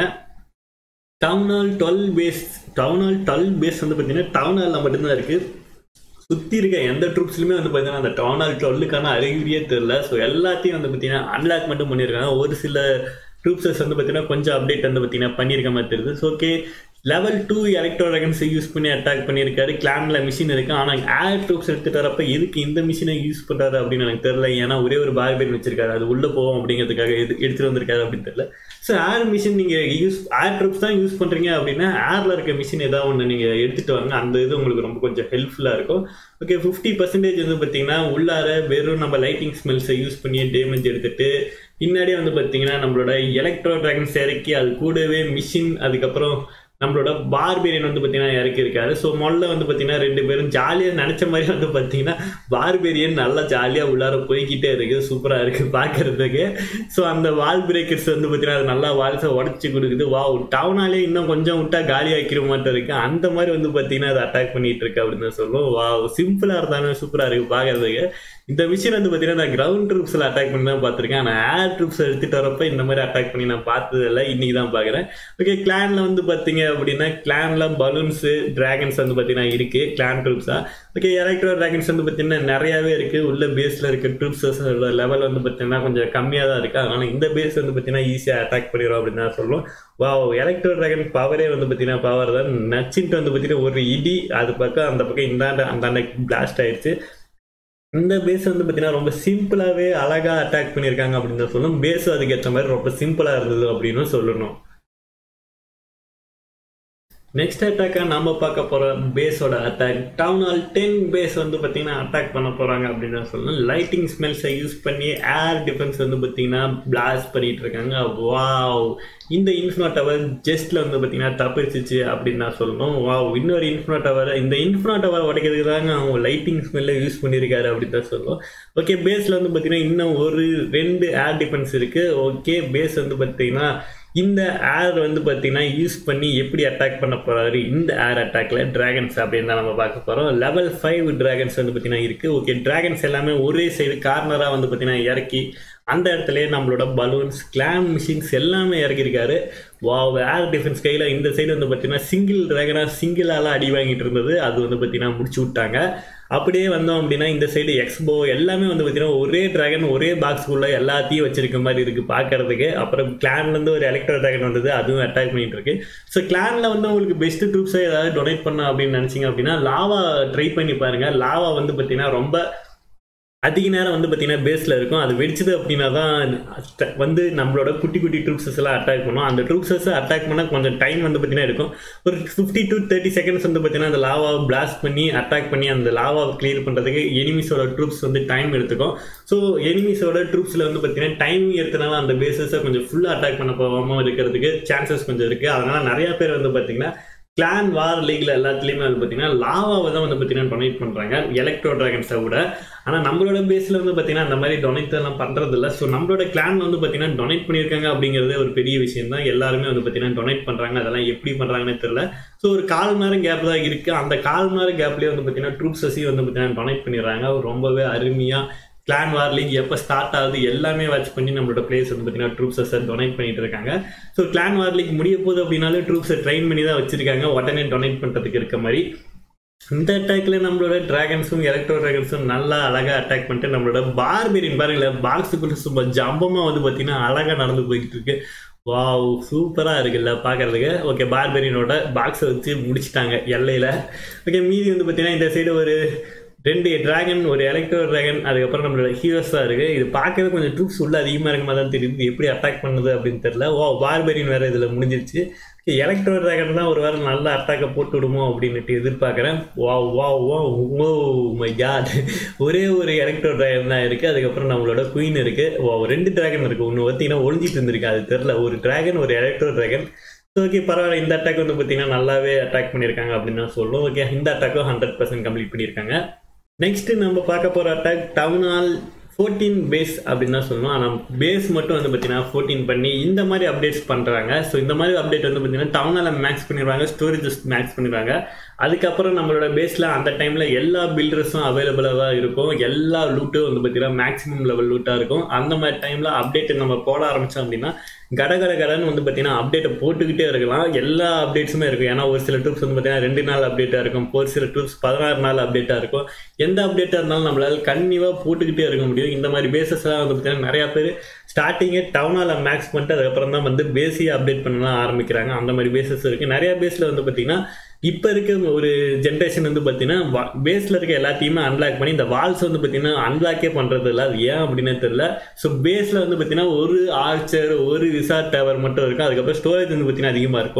town hall twelve base town hall twelve base வந்து பார்த்தீங்கன்னா டவுன் ஹாலில் மட்டும்தான் இருக்குது சுற்றி இருக்க எந்த ட்ரூப்ஸ்லையுமே வந்து பார்த்தீங்கன்னா அந்த டவுன் ஹால் டுவெல்லுக்கான அறிகுறியே தெரில ஸோ எல்லாத்தையும் வந்து பார்த்தீங்கன்னா அன்லாக் மட்டும் பண்ணியிருக்காங்க ஒரு சில ட்ரூப்ஸஸ் வந்து பார்த்தீங்கன்னா கொஞ்சம் அப்டேட் வந்து பார்த்தீங்கன்னா பண்ணியிருக்க மாதிரி தெரியுது so okay level two electro ட்ராகன்ஸை யூஸ் பண்ணி அட்டாக் பண்ணியிருக்காரு கிளான்ல மிஷின் இருக்கு ஆனால் ஏர் ட்ரூப்ஸ் எடுத்துட்டு வரப்ப எதுக்கு இந்த மிஷினை யூஸ் பண்ணுறாரு அப்படின்னு எனக்கு தெரியல ஏன்னா ஒரே ஒரு பார்பேர் வச்சிருக்காரு அது உள்ளே போவோம் அப்படிங்கிறதுக்காக எது எடுத்துட்டு வந்திருக்காரு அப்படின்னு தெரியல ஸோ ஏர் மிஷின் நீங்கள் யூஸ் ஏர் ட்ரூப்ஸ் தான் யூஸ் பண்ணுறீங்க அப்படின்னா ஏரில் இருக்க மிஷின் ஏதாவது ஒன்று நீங்கள் எடுத்துகிட்டு வாங்க அந்த இது உங்களுக்கு ரொம்ப கொஞ்சம் ஹெல்ப்ஃபுல்லாக இருக்கும் ஓகே ஃபிஃப்டி பர்சன்டேஜ் வந்து பார்த்தீங்கன்னா உள்ளார வெறும் நம்ம லைட்டிங் ஸ்மெல்ஸை யூஸ் பண்ணி டேமேஜ் எடுத்துட்டு பின்னாடியே வந்து பார்த்தீங்கன்னா நம்மளோட எலக்ட்ரோ ட்ராகன்ஸ் இறக்கி அது கூடவே மிஷின் அதுக்கப்புறம் நம்மளோட பார்பேரியன் வந்து பார்த்தீங்கன்னா இறக்கியிருக்காரு ஸோ முதல்ல வந்து பார்த்தீங்கன்னா ரெண்டு பேரும் ஜாலியாக நினச்ச மாதிரி வந்து பார்த்தீங்கன்னா பார்பேரியன் நல்லா ஜாலியாக உள்ளார போய்கிட்டே இருக்கு சூப்பராக இருக்குது பார்க்கறதுக்கு ஸோ அந்த வால் பிரேக்கர்ஸ் வந்து பார்த்தீங்கன்னா அது நல்லா வால்ஸை உடச்சி கொடுக்குது வா டவுனாலே இன்னும் கொஞ்சம் விட்டா காலி ஆக்கிற மாட்டோம் இருக்கு அந்த மாதிரி வந்து பார்த்தீங்கன்னா அது அட்டாக் பண்ணிட்டு இருக்கு அப்படின்னு தான் சொல்லுவோம் வா சிம்பிளாக இருந்தாலும் சூப்பராக இருக்குது பார்க்கறதுக்கு இந்த விஷயம் வந்து பார்த்தீங்கன்னா நான் கிரவுண்ட் ட்ரூப்ஸில் அட்டாக் பண்ணி தான் பார்த்துருக்கேன் ஆனால் ஏர் ட்ரூப்ஸ் எடுத்துகிட்டு வரப்ப இந்த மாதிரி அட்டாக் பண்ணி நான் பார்த்ததில்ல இன்னைக்கு தான் பார்க்குறேன் ஓகே கிளானில் வந்து பார்த்தீங்க அப்படின்னா கிளானில் பலூன்ஸு டிராகன்ஸ் வந்து பார்த்தீங்கன்னா இருக்குது கிளான் ட்ரூப்ஸாக ஓகே எலக்ட்ரோ டிராகன்ஸ் வந்து பார்த்தீங்கன்னா நிறையாவே இருக்குது உள்ள பேஸில் இருக்க ட்ரூப்ஸஸ் லெவல் வந்து பார்த்தீங்கன்னா கொஞ்சம் கம்மியாக தான் இருக்குது அதனால் இந்த பேஸ் வந்து பார்த்தீங்கன்னா ஈஸியாக அட்டாக் பண்ணிடும் அப்படின்னு தான் சொல்லுவோம் வா எலக்ட்ரோ டிராகன் பவரே வந்து பார்த்தீங்கன்னா பவர் தான் நச்சின்ட்டு வந்து பார்த்தீங்கன்னா ஒரு இடி அது பக்கம் அந்த பக்கம் இந்தாண்ட அந்தாண்ட பிளாஸ்ட் ஆயிடுச்சு இந்த பேஸ் வந்து பார்த்தீங்கன்னா ரொம்ப சிம்பிளாகவே அழகாக அட்டாக் பண்ணியிருக்காங்க அப்படின்னு தான் சொல்லணும் பேஸும் அதுக்கேற்ற மாதிரி ரொம்ப சிம்பிளாக இருந்தது அப்படின்னு சொல்லணும் நெக்ஸ்ட் அட்டாக்காக நம்ம பார்க்க போகிற பேஸோட attack town hall ten base வந்து பார்த்தீங்கன்னா அட்டாக் பண்ண போகிறாங்க அப்படின்னு தான் சொல்லணும் லைட்டிங் ஸ்மெல்ஸை யூஸ் பண்ணி ஏர் டிஃபென்ஸ் வந்து பார்த்தீங்கன்னா பிளாஸ்ட் பண்ணிட்டு இருக்காங்க வாவ் இந்த இன்ஃபினோ டவர் ஜஸ்ட்ல வந்து பார்த்தீங்கன்னா தப்பிச்சிச்சு அப்படின்னு நான் சொல்லணும் வாவ் இன்னொரு இன்ஃபினோ டவர் இந்த இன்ஃபினோ டவர் உடைக்கிறதுக்கு தாங்க அவங்க லைட்டிங் ஸ்மெல்ல யூஸ் பண்ணியிருக்காரு அப்படின்னு தான் சொல்லுவோம் ஓகே பேஸில் வந்து பார்த்தீங்கன்னா இன்னும் ஒரு ரெண்டு ஏர் டிஃபென்ஸ் இருக்குது ஓகே பேஸ் வந்து பார்த்தீங்கன்னா இந்த ஏர் வந்து பார்த்தீங்கன்னா யூஸ் பண்ணி எப்படி அட்டாக் பண்ண போறாரு இந்த ஏர் அட்டாக்ல டிராகன்ஸ் அப்படின்னு தான் நம்ம பார்க்க போறோம் லெவல் ஃபைவ் டிராகன்ஸ் வந்து பார்த்தீங்கன்னா இருக்கு ஓகே டிராகன்ஸ் எல்லாமே ஒரே சைடு கார்னராக வந்து பார்த்தீங்கன்னா இறக்கி அந்த இடத்துல நம்மளோட பலூன்ஸ் கிளாம் மிஷின்ஸ் எல்லாமே இறக்கியிருக்காரு வா ஏர் டிஃபென்ஸ் கையில் இந்த சைடு வந்து பார்த்தீங்கன்னா சிங்கிள் டிராகனாக சிங்கிளால அடி வாங்கிட்டு இருந்தது அது வந்து பார்த்தீங்கன்னா முடிச்சு விட்டாங்க அப்படியே வந்தோம் அப்படின்னா இந்த சைடு எக்ஸ்போ எல்லாமே வந்து பார்த்தீங்கன்னா ஒரே டிராகன் ஒரே பாக்ஸ்க்குள்ள எல்லாத்தையும் வச்சிருக்க மாதிரி இருக்கு பார்க்கறதுக்கு அப்புறம் கிளான்லேருந்து ஒரு எலக்ட்ரோ டிராகன் வந்தது அதுவும் அட்டாக் பண்ணிட்டு இருக்கு ஸோ கிளானில் வந்து உங்களுக்கு பெஸ்ட் ட்ரூப்ஸை ஏதாவது டொனேட் பண்ண அப்படின்னு நினச்சிங்க அப்படின்னா லாவா ட்ரை பண்ணி பாருங்க லாவா வந்து பார்த்தீங்கன்னா ரொம்ப அதிக நேரம் வந்து பார்த்தீங்கன்னா பேஸில் இருக்கும் அது வெடிச்சது அப்படின்னா தான் வந்து நம்மளோட குட்டி குட்டி ட்ரூப்ஸஸ் எல்லாம் அட்டாக் பண்ணும் அந்த ட்ரூப்ஸஸ் அட்டாக் பண்ணால் கொஞ்சம் டைம் வந்து பார்த்தீங்கன்னா இருக்கும் ஒரு ஃபிஃப்டி டு தேர்ட்டி செகண்ட்ஸ் வந்து பார்த்தீங்கன்னா அந்த லாவாவை பிளாஸ்ட் பண்ணி அட்டாக் பண்ணி அந்த லாவாவை கிளியர் பண்ணுறதுக்கு எனிமிஸோட ட்ரூப்ஸ் வந்து டைம் எடுத்துக்கும் ஸோ எனிமிஸோட ட்ரூப்ஸில் வந்து பார்த்தீங்கன்னா டைம் எடுத்தனால அந்த பேஸஸை கொஞ்சம் ஃபுல்லாக அட்டாக் பண்ண போகாமல் இருக்கிறதுக்கு சான்சஸ் கொஞ்சம் இருக்குது அதனால் நிறையா பேர் வந்து பார்த்தீங்கன்னா கிளான் வார் லீக்ல எல்லாத்துலேயுமே வந்து பார்த்தீங்கன்னா லாவாவை தான் வந்து பார்த்தீங்கன்னா டொனேட் பண்ணுறாங்க எலக்ட்ரோ டிராகன்ஸை விட ஆனால் நம்மளோட பேஸில் வந்து பார்த்தீங்கன்னா அந்த மாதிரி டொனேட் எல்லாம் பண்ணுறது இல்லை ஸோ நம்மளோட கிளான் வந்து பார்த்தீங்கன்னா டொனேட் பண்ணியிருக்காங்க அப்படிங்கிறதே ஒரு பெரிய விஷயம் தான் எல்லாருமே வந்து பார்த்தீங்கன்னா டொனேட் பண்ணுறாங்க அதெல்லாம் எப்படி பண்ணுறாங்கன்னு தெரியல ஸோ ஒரு கால் மணி நேரம் கேப் தான் இருக்குது அந்த கால் மணி நேரம் கேப்லேயே வந்து பார்த்தீங்கன்னா ட்ரூப்ஸஸையும் வந்து பார்த்தீங்கன்னா டொனேட் பண்ணிடுறாங்க ரொம்பவே அருமையாக கிளான் வார் லீக் எப்போ ஸ்டார்ட் ஆகுது எல்லாமே வாட்ச் பண்ணி நம்மளோட பிளேஸ் வந்து பார்த்தீங்கன்னா ட்ரூப்ஸை டொனேட் பண்ணிட்டு இருக்காங்க ஸோ கிளான் வார் லீக் முடிய போகுது அப்படின்னாலே ட்ரூப்ஸை ட்ரெயின் பண்ணி தான் வச்சிருக்காங்க உடனே டொனேட் பண்ணுறதுக்கு இருக்க மாதிரி இந்த அட்டாக்ல நம்மளோட டிராகன்ஸும் எலக்ட்ரோ டிராகன்ஸும் நல்லா அழகா அட்டாக் பண்ணிட்டு நம்மளோட பார்பெரின் பாருங்களேன் பாக்ஸுக்குள்ள சும்மா ஜம்பமா வந்து பார்த்தீங்கன்னா அழகா நடந்து போய்கிட்டு இருக்கு வாவ் சூப்பராக இருக்குல்ல பார்க்கறதுக்கு ஓகே பார்பெரியனோட பாக்ஸை வச்சு முடிச்சிட்டாங்க எல்லையில் ஓகே மீதி வந்து பார்த்தீங்கன்னா இந்த சைடு ஒரு ரெண்டு டிராகன் ஒரு எலக்ட்ரோ டிராகன் அதுக்கப்புறம் நம்மளோட ஹீரோஸ் தான் இருக்குது இது பார்க்கவே கொஞ்சம் ட்ரூப்ஸ் உள்ள அதிகமாக இருக்குமா தான் தெரியுது எப்படி அட்டாக் பண்ணுது அப்படின்னு தெரியல ஓ பார்பெரியன் வேறு இதில் முடிஞ்சிருச்சு எலக்ட்ரோ டிராகன் தான் ஒரு வேறு நல்ல அட்டாக்கை போட்டு விடுமோ அப்படின்னுட்டு எதிர்பார்க்குறேன் வா வா வா ஓ மை காட் ஒரே ஒரு எலக்ட்ரோ டிராகன் தான் இருக்குது அதுக்கப்புறம் நம்மளோட குயின் இருக்குது வா ரெண்டு டிராகன் இருக்குது ஒன்று பார்த்தீங்கன்னா ஒழிஞ்சிட்டு இருந்திருக்கு அது தெரில ஒரு டிராகன் ஒரு எலக்ட்ரோ டிராகன் ஓகே பரவாயில்ல இந்த அட்டாக் வந்து பார்த்தீங்கன்னா நல்லாவே அட்டாக் பண்ணியிருக்காங்க அப்படின்னு தான் சொல்லுவோம் ஓகே இந்த அட்டாக்கும் ஹண்ட்ரட் பர்சன்ட் கம்ப்ளீட் பண்ணியிருக்காங்க நெக்ஸ்ட் நம்ம பார்க்க போகிற attack town hall fourteen base அப்படின்னு தான் சொல்லணும் ஆனால் பேஸ் மட்டும் வந்து பார்த்தீங்கன்னா ஃபோர்டீன் பண்ணி இந்த மாதிரி அப்டேட்ஸ் பண்ணுறாங்க ஸோ இந்த மாதிரி அப்டேட் வந்து பார்த்தீங்கன்னா டவுனால் மேக்ஸ் பண்ணிடுவாங்க ஸ்டோரேஜஸ் மேக்ஸ் பண்ணிடுவாங்க அதுக்கப்புறம் நம்மளோட பேஸில் அந்த டைமில் எல்லா பில்டர்ஸும் அவைலபிளாக தான் இருக்கும் எல்லா லூட்டும் வந்து பார்த்தீங்கன்னா மேக்ஸிமம் லெவல் லூட்டாக இருக்கும் அந்த மாதிரி டைமில் அப்டேட் நம்ம போட ஆரம்பித்தோம் அப்படின்னா கடகட கடன்னு வந்து பார்த்தீங்கன்னா அப்டேட்டை போட்டுக்கிட்டே இருக்கலாம் எல்லா அப்டேட்ஸுமே இருக்கும் ஏன்னா ஒரு சில ட்ரூப்ஸ் வந்து பார்த்தீங்கன்னா ரெண்டு நாள் அப்டேட்டாக இருக்கும் ஒரு சில ட்ரூப்ஸ் பதினாறு நாள் அப்டேட்டாக இருக்கும் எந்த அப்டேட்டாக இருந்தாலும் நம்மளால் கன்னியூவாக போட்டுக்கிட்டே இருக்க முடியும் இந்த மாதிரி பேசஸ்லாம் வந்து பார்த்தீங்கன்னா நிறையா பேர் ஸ்டார்டிங்கே டவுனால் மேக்ஸ் பண்ணிட்டு அதுக்கப்புறம் தான் வந்து பேஸியை அப்டேட் பண்ணலாம் ஆரம்பிக்கிறாங்க அந்த மாதிரி பேசஸ் இருக்குது நிறையா பேஸில் வந்து பார்த்தீங்கன்னா இப்போ இருக்க ஒரு ஜென்ரேஷன் வந்து பார்த்தீங்கன்னா பேஸில் இருக்க எல்லாத்தையுமே அன்லாக் பண்ணி இந்த வால்ஸ் வந்து பார்த்தீங்கன்னா அன்லாக்கே பண்ணுறது இல்லை அது ஏன் அப்படின்னு தெரியல ஸோ பேஸில் வந்து பார்த்தீங்கன்னா ஒரு ஆர்ச்சர் ஒரு ரிசார்ட் டவர் மட்டும் இருக்கும் அதுக்கப்புறம் ஸ்டோரேஜ் வந்து பார்த்தீங்கன்னா அதிகமாக இருக்கும்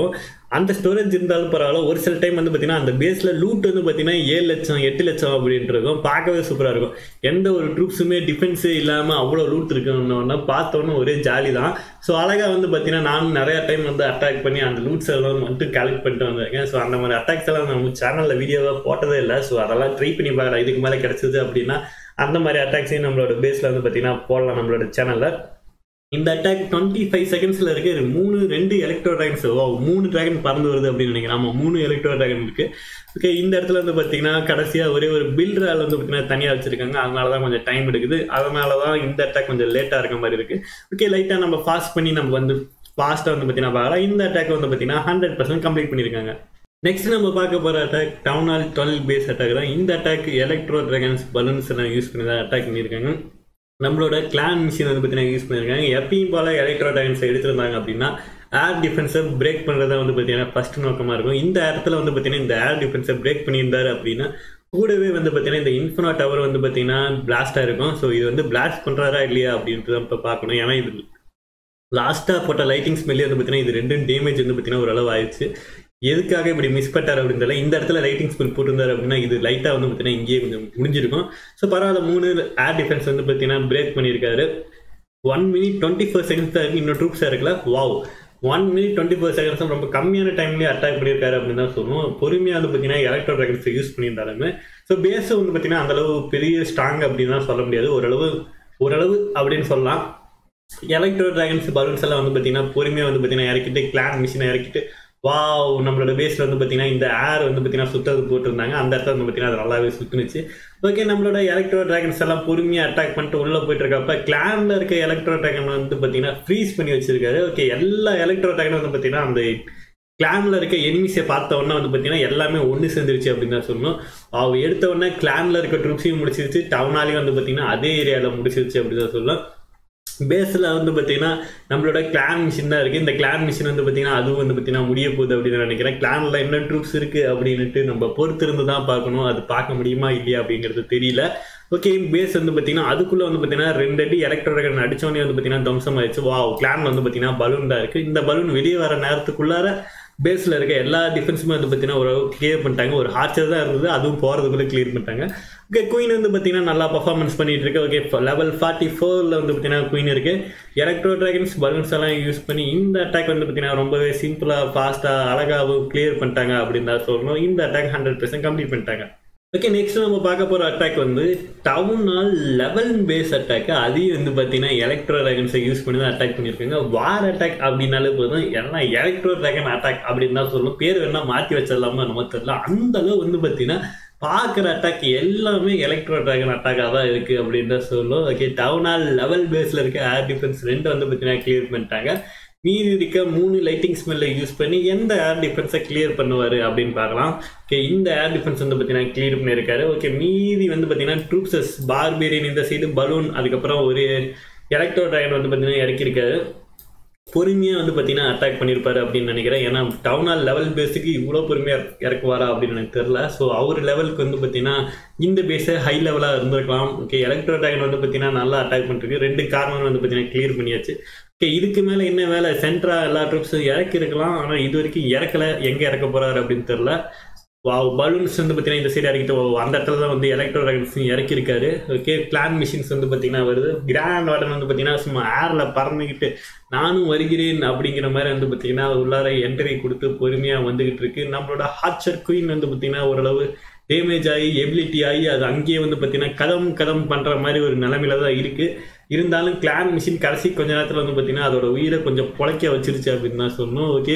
அந்த ஸ்டோரேஜ் இருந்தாலும் பரவாயில்ல ஒரு சில டைம் வந்து பார்த்தீங்கன்னா அந்த பேஸில் லூட் வந்து பார்த்தீங்கன்னா ஏழு லட்சம் எட்டு லட்சம் அப்படின்ட்டு இருக்கும் பார்க்கவே சூப்பராக இருக்கும் எந்த ஒரு ட்ரூப்ஸுமே டிஃபென்ஸே இல்லாமல் அவ்வளோ லூட் இருக்குன்னு பார்த்தோன்னே ஒரே ஜாலி தான் ஸோ அழகாக வந்து பார்த்தீங்கன்னா நானும் நிறையா டைம் வந்து அட்டாக் பண்ணி அந்த லூட்ஸ் எல்லாம் மட்டும் கலெக்ட் பண்ணிட்டு வந்திருக்கேன் ஸோ அந்த மாதிரி அட்டாக்ஸ் எல்லாம் நம்ம சேனலில் வீடியோவாக போட்டதே இல்லை ஸோ அதெல்லாம் ட்ரை பண்ணி பார்க்கலாம் இதுக்கு மேலே கிடச்சிது அப்படின்னா அந்த மாதிரி அட்டாக்ஸையும் நம்மளோட பேஸில் வந்து பார்த்தீங்கன்னா போடலாம் நம்மளோட சேனலில் இந்த அட்டாக் டுவெண்ட்டி ஃபைவ் செகண்ட்ஸில் இருக்கு மூணு ரெண்டு எலக்ட்ரோ ட்ராகன்ஸ் ஓ மூணு ட்ராகன் பறந்து வருது அப்படின்னு நினைக்கிறேன் ஆமாம் மூணு எலக்ட்ரோ ட்ராகன் இருக்கு ஓகே இந்த இடத்துல வந்து பார்த்தீங்கன்னா கடைசியாக ஒரே ஒரு பில்டரால் வந்து பார்த்தீங்கன்னா தனியாக வச்சிருக்காங்க அதனால தான் கொஞ்சம் டைம் எடுக்குது அதனால தான் இந்த அட்டாக் கொஞ்சம் லேட்டாக இருக்க மாதிரி இருக்கு ஓகே லைட்டாக நம்ம ஃபாஸ்ட் பண்ணி நம்ம வந்து ஃபாஸ்ட்டாக வந்து பார்த்தீங்கன்னா பார்க்கலாம் இந்த அட்டாக் வந்து பார்த்தீங்கன்னா ஹண்ட்ரட் பர்சன்ட் கம்ப்ளீட் பண்ணியிருக்காங்க நெக்ஸ்ட் நம்ம பார்க்க போகிற attack town hall twelve base attack தான் இந்த அட்டாக் எலக்ட்ரோ ட்ராகன்ஸ் பலூன்ஸ் எல்லாம் யூஸ் பண்ணி தான் அட்டாக் பண்ணியிருக்காங்க நம்மளோட கிளான் மிஷின் வந்து பார்த்தீங்கன்னா யூஸ் பண்ணியிருக்காங்க எப்பயும் போல எலக்ட்ரோ ட்ராகன்ஸை எடுத்திருந்தாங்க அப்படின்னா ஏர் டிஃபென்ஸை பிரேக் பண்ணுறதா வந்து பார்த்தீங்கன்னா ஃபர்ஸ்ட் நோக்கமாக இருக்கும் இந்த இடத்துல வந்து பார்த்தீங்கன்னா இந்த ஏர் டிஃபென்ஸை பிரேக் பண்ணியிருந்தாரு அப்படின்னா கூடவே வந்து பார்த்தீங்கன்னா இந்த இன்ஃபினா டவர் வந்து பார்த்தீங்கன்னா பிளாஸ்டாக இருக்கும் ஸோ இது வந்து பிளாஸ்ட் பண்ணுறாரா இல்லையா அப்படின்ட்டு தான் இப்போ பார்க்கணும் ஏன்னா இது லாஸ்ட்டாக போட்ட லைட்டிங் ஸ்மெல்லி வந்து பார்த்தீங்கன்னா இது ரெண்டும் டேமேஜ் வந்து பார்த்தீங்கன்னா ஓரளவு ஆயிடுச்சு எதுக்காக இப்படி மிஸ் பண்ணிட்டார் அப்படின்னு தெரியல இந்த இடத்துல லைட்டிங் ஸ்பெல் போட்டிருந்தாரு அப்படின்னா இது லைட்டாக வந்து பார்த்தீங்கன்னா இங்கேயே கொஞ்சம் முடிஞ்சிருக்கும் ஸோ பரவாயில்ல மூணு ஏர் டிஃபென்ஸ் வந்து பார்த்தீங்கன்னா பிரேக் பண்ணியிருக்காரு one minute twenty four seconds தான் இருக்குது இன்னும் ட்ரூப்ஸாக இருக்கல wow one minute twenty four seconds ரொம்ப கம்மியான டைம்லேயே அட்டாக் பண்ணியிருக்காரு அப்படின்னு தான் சொல்லுவோம் பொறுமையாக வந்து பார்த்தீங்கன்னா எலக்ட்ரோ ட்ராகன்ஸ் யூஸ் பண்ணியிருந்தாலுமே ஸோ பேஸை வந்து பார்த்தீங்கன்னா அந்தளவு பெரிய ஸ்ட்ராங் அப்படின்னு தான் சொல்ல முடியாது ஓரளவு ஓரளவு அப்படின்னு சொல்லலாம் எலக்ட்ரோ ட்ராகன்ஸ் பலூன்ஸ் எல்லாம் வந்து பார்த்தீங்கன்னா பொறுமையாக வந்து பார்த்தீங்கன்னா இறக்கிட்டு கிளான் மிஷினை இறக்கிட்டு வாவ் நம்மளோட பேஸில் வந்து பார்த்தீங்கன்னா இந்த ஏர் வந்து பார்த்தீங்கன்னா சுத்தது போட்டிருந்தாங்க அந்த இடத்துல வந்து பார்த்தீங்கன்னா அது நல்லாவே சுற்றுனுச்சு ஓகே நம்மளோட எலக்ட்ரோ ட்ராகன்ஸ் எல்லாம் பொறுமையாக அட்டாக் பண்ணிட்டு உள்ளே போயிட்டு இருக்கப்ப கிளானில் இருக்க எலக்ட்ரோ ட்ராகன் வந்து பார்த்தீங்கன்னா ஃப்ரீஸ் பண்ணி வச்சிருக்காரு ஓகே எல்லா எலக்ட்ரோ ட்ராகனும் வந்து பார்த்தீங்கன்னா அந்த கிளானில் இருக்க எனிமிஸை பார்த்த உடனே வந்து பார்த்தீங்கன்னா எல்லாமே ஒன்று சேர்ந்துருச்சு அப்படின்னு தான் சொல்லணும் அவ எடுத்த உடனே கிளானில் இருக்க ட்ரூப்ஸையும் முடிச்சிருச்சு டவுனாலையும் வந்து பார்த்தீங்கன்னா அதே ஏரியாவில் முடிச்சிருச்சு அப்படின்னு தான் சொல்லலாம் பேஸில் வந்து பார்த்தீங்கன்னா நம்மளோட கிளான் மிஷின் தான் இருக்குது இந்த கிளான் மிஷின் வந்து பார்த்தீங்கன்னா அதுவும் வந்து பார்த்தீங்கன்னா முடிய போகுது அப்படின்னு நினைக்கிறேன் கிளானில் என்ன ட்ரூப்ஸ் இருக்குது அப்படின்ட்டு நம்ம பொறுத்திருந்து தான் பார்க்கணும் அது பார்க்க முடியுமா இல்லையா அப்படிங்கிறது தெரியல ஓகே பேஸ் வந்து பார்த்தீங்கன்னா அதுக்குள்ளே வந்து பார்த்தீங்கன்னா ரெண்டு அடி எலக்ட்ரோடன் அடிச்சோடனே வந்து பார்த்தீங்கன்னா தம்சம் ஆயிடுச்சு வா கிளான் வந்து பார்த்தீங்கன்னா பலூன் தான் இருக்குது இந்த பலூன் வெளியே வர நேரத்துக்குள்ளார பேஸில் இருக்க எல்லா டிஃபென்ஸுமே வந்து பார்த்தீங்கன்னா ஒரு கிளியர் பண்ணிட்டாங்க ஒரு ஹார்ச்சர் தான் இருந்தது அதுவும் போகிறதுக்குள்ளே கிளியர் பண்ணிட்டாங்க ஓகே குயின் வந்து பார்த்தீங்கன்னா நல்லா பர்ஃபார்மன்ஸ் பண்ணிட்டு இருக்கு ஓகே லெவல் ஃபார்ட்டி ஃபோரில் வந்து பார்த்தீங்கன்னா குயின் இருக்கு எலக்ட்ரோ ட்ராகன்ஸ் பலூன்ஸ் எல்லாம் யூஸ் பண்ணி இந்த அட்டாக் வந்து பார்த்தீங்கன்னா ரொம்பவே சிம்பிளாக ஃபாஸ்ட்டாக அழகாகவும் கிளியர் பண்ணிட்டாங்க அப்படின்னு தான் சொல்லணும் இந்த அட்டாக் ஹண்ட்ரட் பர்சன்ட் கம்ப்ளீட் பண்ணிட்டாங்க ஓகே நெக்ஸ்ட் நம்ம பார்க்க போகிற அட்டாக் வந்து town hall level base attack அதையும் வந்து பார்த்தீங்கன்னா எலக்ட்ரோ ட்ராகன்ஸை யூஸ் பண்ணி தான் அட்டாக் பண்ணியிருக்காங்க வார் அட்டாக் அப்படின்னாலே போதும் எல்லாம் எலக்ட்ரோ ட்ராகன் அட்டாக் அப்படின்னு தான் சொல்லணும் பேர் வேணால் மாற்றி வச்சிடலாமா நம்ம தெரியல அந்த அளவு வந்து பார்த்தீங்கன்னா பார்க்குற அட்டாக் எல்லாமே எலக்ட்ரோ ட்ராகன் அட்டாக்காக தான் இருக்குது அப்படின்னு தான் சொல்லணும் ஓகே டவுன் ஆல் லெவல் பேஸில் இருக்க ஏர் டிஃபென்ஸ் ரெண்டு வந்து பார்த்தீங்கன்னா கிளியர் பண்ணிட்டாங்க மீதி இருக்க மூணு லைட்டிங் ஸ்மெல்லை யூஸ் பண்ணி எந்த ஏர் டிஃபென்ஸை கிளியர் பண்ணுவார் அப்படின்னு பார்க்கலாம் ஓகே இந்த ஏர் டிஃபென்ஸ் வந்து பார்த்தீங்கன்னா கிளியர் பண்ணியிருக்காரு ஓகே மீதி வந்து பார்த்தீங்கன்னா ட்ரூப்ஸஸ் பார்பேரியன் இந்த சைடு பலூன் அதுக்கப்புறம் ஒரு எலக்ட்ரோ ட்ராகன் வந்து பார்த்தீங்கன்னா இறக்கியிருக்காரு பொறுமையாக வந்து பார்த்தீங்கன்னா அட்டாக் பண்ணியிருப்பாரு அப்படின்னு நினைக்கிறேன் ஏன்னா டவுன் ஹால் லெவல் பேஸுக்கு இவ்வளோ பொறுமையாக இறக்குவாரா அப்படின்னு எனக்கு தெரில ஸோ அவர் லெவலுக்கு வந்து பார்த்தீங்கன்னா இந்த பேஸை ஹை லெவலாக இருந்திருக்கலாம் ஓகே எலக்ட்ரோ ட்ராகன் வந்து பார்த்தீங்கன்னா நல்லா அட்டாக் பண்ணிருக்கு ரெண்டு கார்னர் வந்து பார்த்தீங்கன்னா கிளியர் பண்ணியாச்சு ஓகே இதுக்கு மேலே என்ன வேலை சென்ட்ரா எல்லா ட்ரிப்ஸும் இறக்கி இருக்கலாம் ஆனால் இது வரைக்கும் இறக்கலை எங்கே இறக்க போகிறாரு அப்படின்னு தெரில வாவ் பலூன்ஸ் வந்து பார்த்தீங்கன்னா இந்த சைடு இறக்கிட்டு wow, அந்த இடத்துல தான் வந்து எலக்ட்ரோ ட்ராகன்ஸ் இறக்கியிருக்காரு ஓகே பிளான் மிஷின்ஸ் வந்து பார்த்தீங்கன்னா வருது கிராண்ட் வார்டன் வந்து பார்த்தீங்கன்னா சும்மா ஏரில் பறந்துக்கிட்டு நானும் வருகிறேன் அப்படிங்கிற மாதிரி வந்து பார்த்தீங்கன்னா உள்ளார என்ட்ரி கொடுத்து பொறுமையாக வந்துகிட்டு இருக்கு நம்மளோட ஹாட்சர் குயின் வந்து பார்த்தீங்கன்னா ஓரளவு டேமேஜ் ஆகி எபிலிட்டி ஆகி அது அங்கேயே வந்து பார்த்தீங்கன்னா கதம் கதம் பண்ணுற மாதிரி ஒரு நிலமையில தான் இருக்குது இருந்தாலும் கிளான் மிஷின் கடைசி கொஞ்ச நேரத்தில் வந்து பார்த்தீங்கன்னா அதோட உயிரை கொஞ்சம் பொழைக்க வச்சிருச்சு அப்படின்னு தான் சொல்லணும் ஓகே